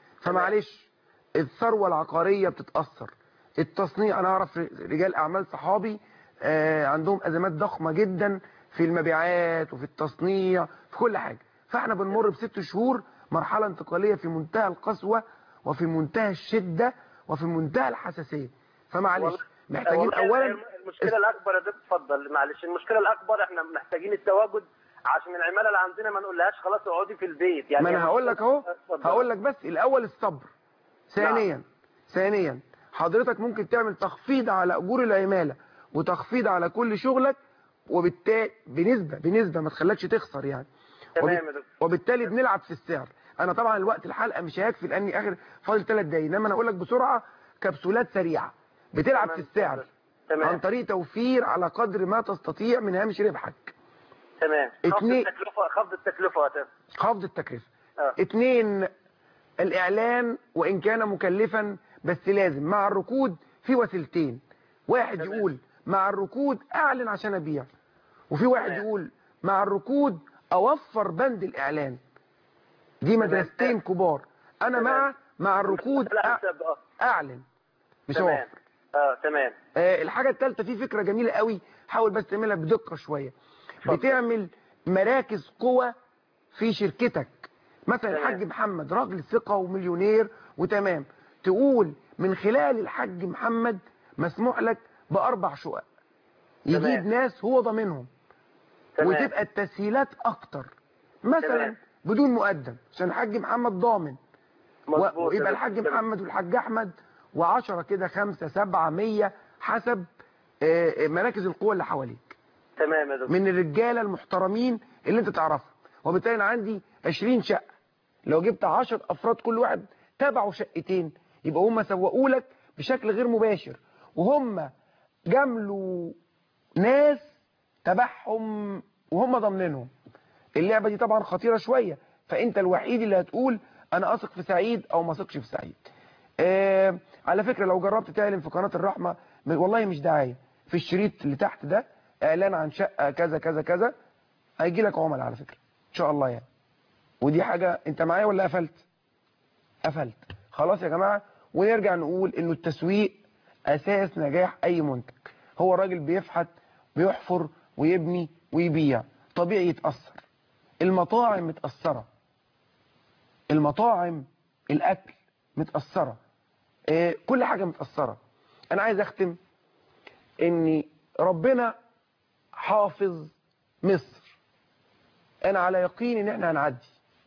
A: فمعلش الثروة العقارية بتتأثر التصنيع انا اعرف رجال اعمال صحابي آه، عندهم ازمات ضخمة جدا في المبيعات وفي التصنيع في كل حاجة فاحنا بنمر بست شهور مرحلة انتقالية في منتهى القسوة وفي منتهى الشدة وفي منتهى الحساسية فمعلش محتاجين
K: والله
A: اولا
K: المشكله الاكبر يا دكتور اتفضل معلش المشكله الاكبر احنا محتاجين التواجد عشان العماله اللي عندنا ما نقولهاش خلاص اقعدي في البيت يعني
A: ما انا هقول لك اهو
K: اتفضل.
A: هقول لك بس الاول الصبر ثانيا ثانيا حضرتك ممكن تعمل تخفيض على اجور العماله وتخفيض على كل شغلك وبالتالي بنسبه بنسبه ما تخلكش تخسر يعني
K: تمام يا
A: وبت-
K: دكتور.
A: وبالتالي بنلعب في السعر انا طبعا الوقت الحلقه مش هيكفي لاني اخر فاضل ثلاث دقايق انما انا اقول لك بسرعه كبسولات سريعه بتلعب
K: تمام،
A: في السعر
K: تمام.
A: عن طريق توفير على قدر ما تستطيع من هامش ربحك
K: تمام خفض
A: اتنين-
K: التكلفه خفض التكلفه يا دكتور.
A: خفض التكلفه
K: آه.
A: اتنين الاعلان وان كان مكلفا بس لازم مع الركود في وسيلتين واحد يقول مع الركود اعلن عشان ابيع وفي واحد
K: تمام.
A: يقول مع الركود اوفر بند الاعلان دي مدرستين كبار انا مع مع الركود
K: لا
A: أ-
K: حسب اه
A: اعلن مش
K: تمام
A: اوفر
K: اه تمام
A: آه، الحاجة الثالثة في فكرة جميلة قوي حاول بس تعملها بدقة شوية بتعمل مراكز قوة في شركتك مثلا
K: تمام.
A: الحاج محمد راجل ثقة ومليونير وتمام تقول من خلال الحاج محمد مسموح لك بأربع شقق يجيب
K: تمام.
A: ناس هو ضامنهم
K: تمام.
A: وتبقى التسهيلات أكتر مثلا
K: تمام.
A: بدون مقدم عشان الحاج محمد ضامن
K: مظبوط
A: و- ويبقى
K: يا
A: الحاج
K: دكتور.
A: محمد والحاج احمد وعشرة كده خمسة سبعة مية حسب آه، آه، مراكز القوة اللي حواليك
K: تمام يا دكتور
A: من الرجالة المحترمين اللي انت تعرفهم وبالتالي انا عندي 20 شقة لو جبت 10 افراد كل واحد تبعوا شقتين يبقى هم سوقوا لك بشكل غير مباشر وهم جملوا ناس تبعهم وهم ضامنينهم اللعبة دي طبعا خطيرة شوية فانت الوحيد اللي هتقول انا اثق في سعيد او ما اثقش في سعيد آه على فكرة لو جربت تعلن في قناة الرحمة م- والله مش دعاية في الشريط اللي تحت ده اعلان عن شقة كذا كذا كذا هيجي لك عملاء على فكرة ان شاء الله يعني ودي حاجة انت معايا ولا قفلت قفلت خلاص يا جماعة ونرجع نقول انه التسويق اساس نجاح اي منتج هو راجل بيفحت بيحفر ويبني ويبيع طبيعي يتأثر المطاعم متأثرة المطاعم الاكل متأثرة آه، كل حاجة متأثرة انا عايز اختم ان ربنا حافظ مصر انا على يقين ان احنا هنعدي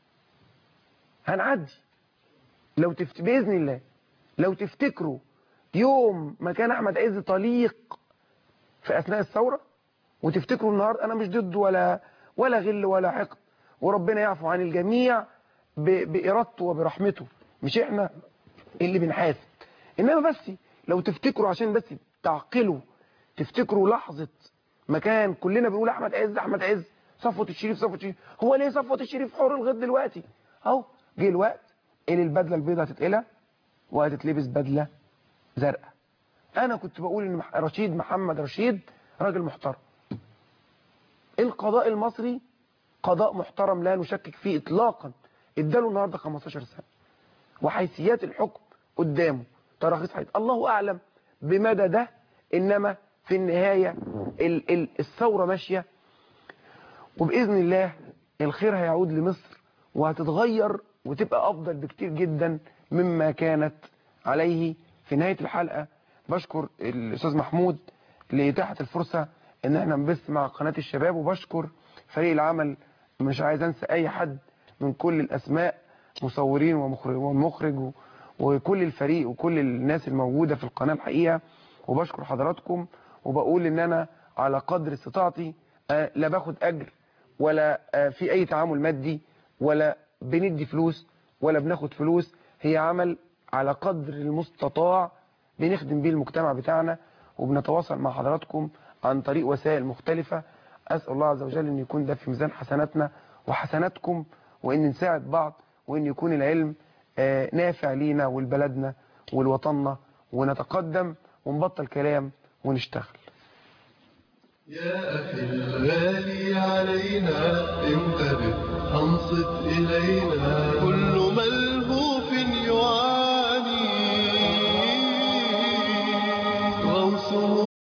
A: هنعدي لو تفت... باذن الله لو تفتكروا يوم ما كان احمد عز طليق في اثناء الثوره وتفتكروا النهارده انا مش ضد ولا ولا غل ولا حقد وربنا يعفو عن الجميع ب... بارادته وبرحمته مش احنا اللي بنحاسب انما بس لو تفتكروا عشان بس تعقلوا تفتكروا لحظه ما كان كلنا بنقول احمد عز احمد عز صفوة الشريف صفوة الشريف هو ليه صفوة الشريف حر لغايه دلوقتي اهو جه الوقت اللي البدله البيضاء هتتقلع وهتتلبس بدله زرقاء انا كنت بقول ان مح- رشيد محمد رشيد راجل محترم القضاء المصري قضاء محترم لا نشكك فيه اطلاقا اداله النهارده 15 سنه وحيثيات الحكم قدامه تراخيص حيث الله اعلم بمدى ده انما في النهايه ال ال الثوره ماشيه وباذن الله الخير هيعود لمصر وهتتغير وتبقى افضل بكتير جدا مما كانت عليه في نهايه الحلقه بشكر الاستاذ محمود لاتاحه الفرصه ان احنا نبث مع قناه الشباب وبشكر فريق العمل مش عايز انسى اي حد من كل الاسماء مصورين ومخرج ومخرج و- وكل الفريق وكل الناس الموجوده في القناه الحقيقه وبشكر حضراتكم وبقول ان انا على قدر استطاعتي آه، لا باخد اجر ولا آه، في اي تعامل مادي ولا بندي فلوس ولا بناخد فلوس هي عمل على قدر المستطاع بنخدم بيه المجتمع بتاعنا وبنتواصل مع حضراتكم عن طريق وسائل مختلفة أسأل الله عز وجل أن يكون ده في ميزان حسناتنا وحسناتكم وأن نساعد بعض وأن يكون العلم آه، نافع لينا ولبلدنا ولوطننا ونتقدم ونبطل كلام ونشتغل
B: يا أخي الغالي علينا انتبه أنصت إلينا كل ملهوف يعاني غوصه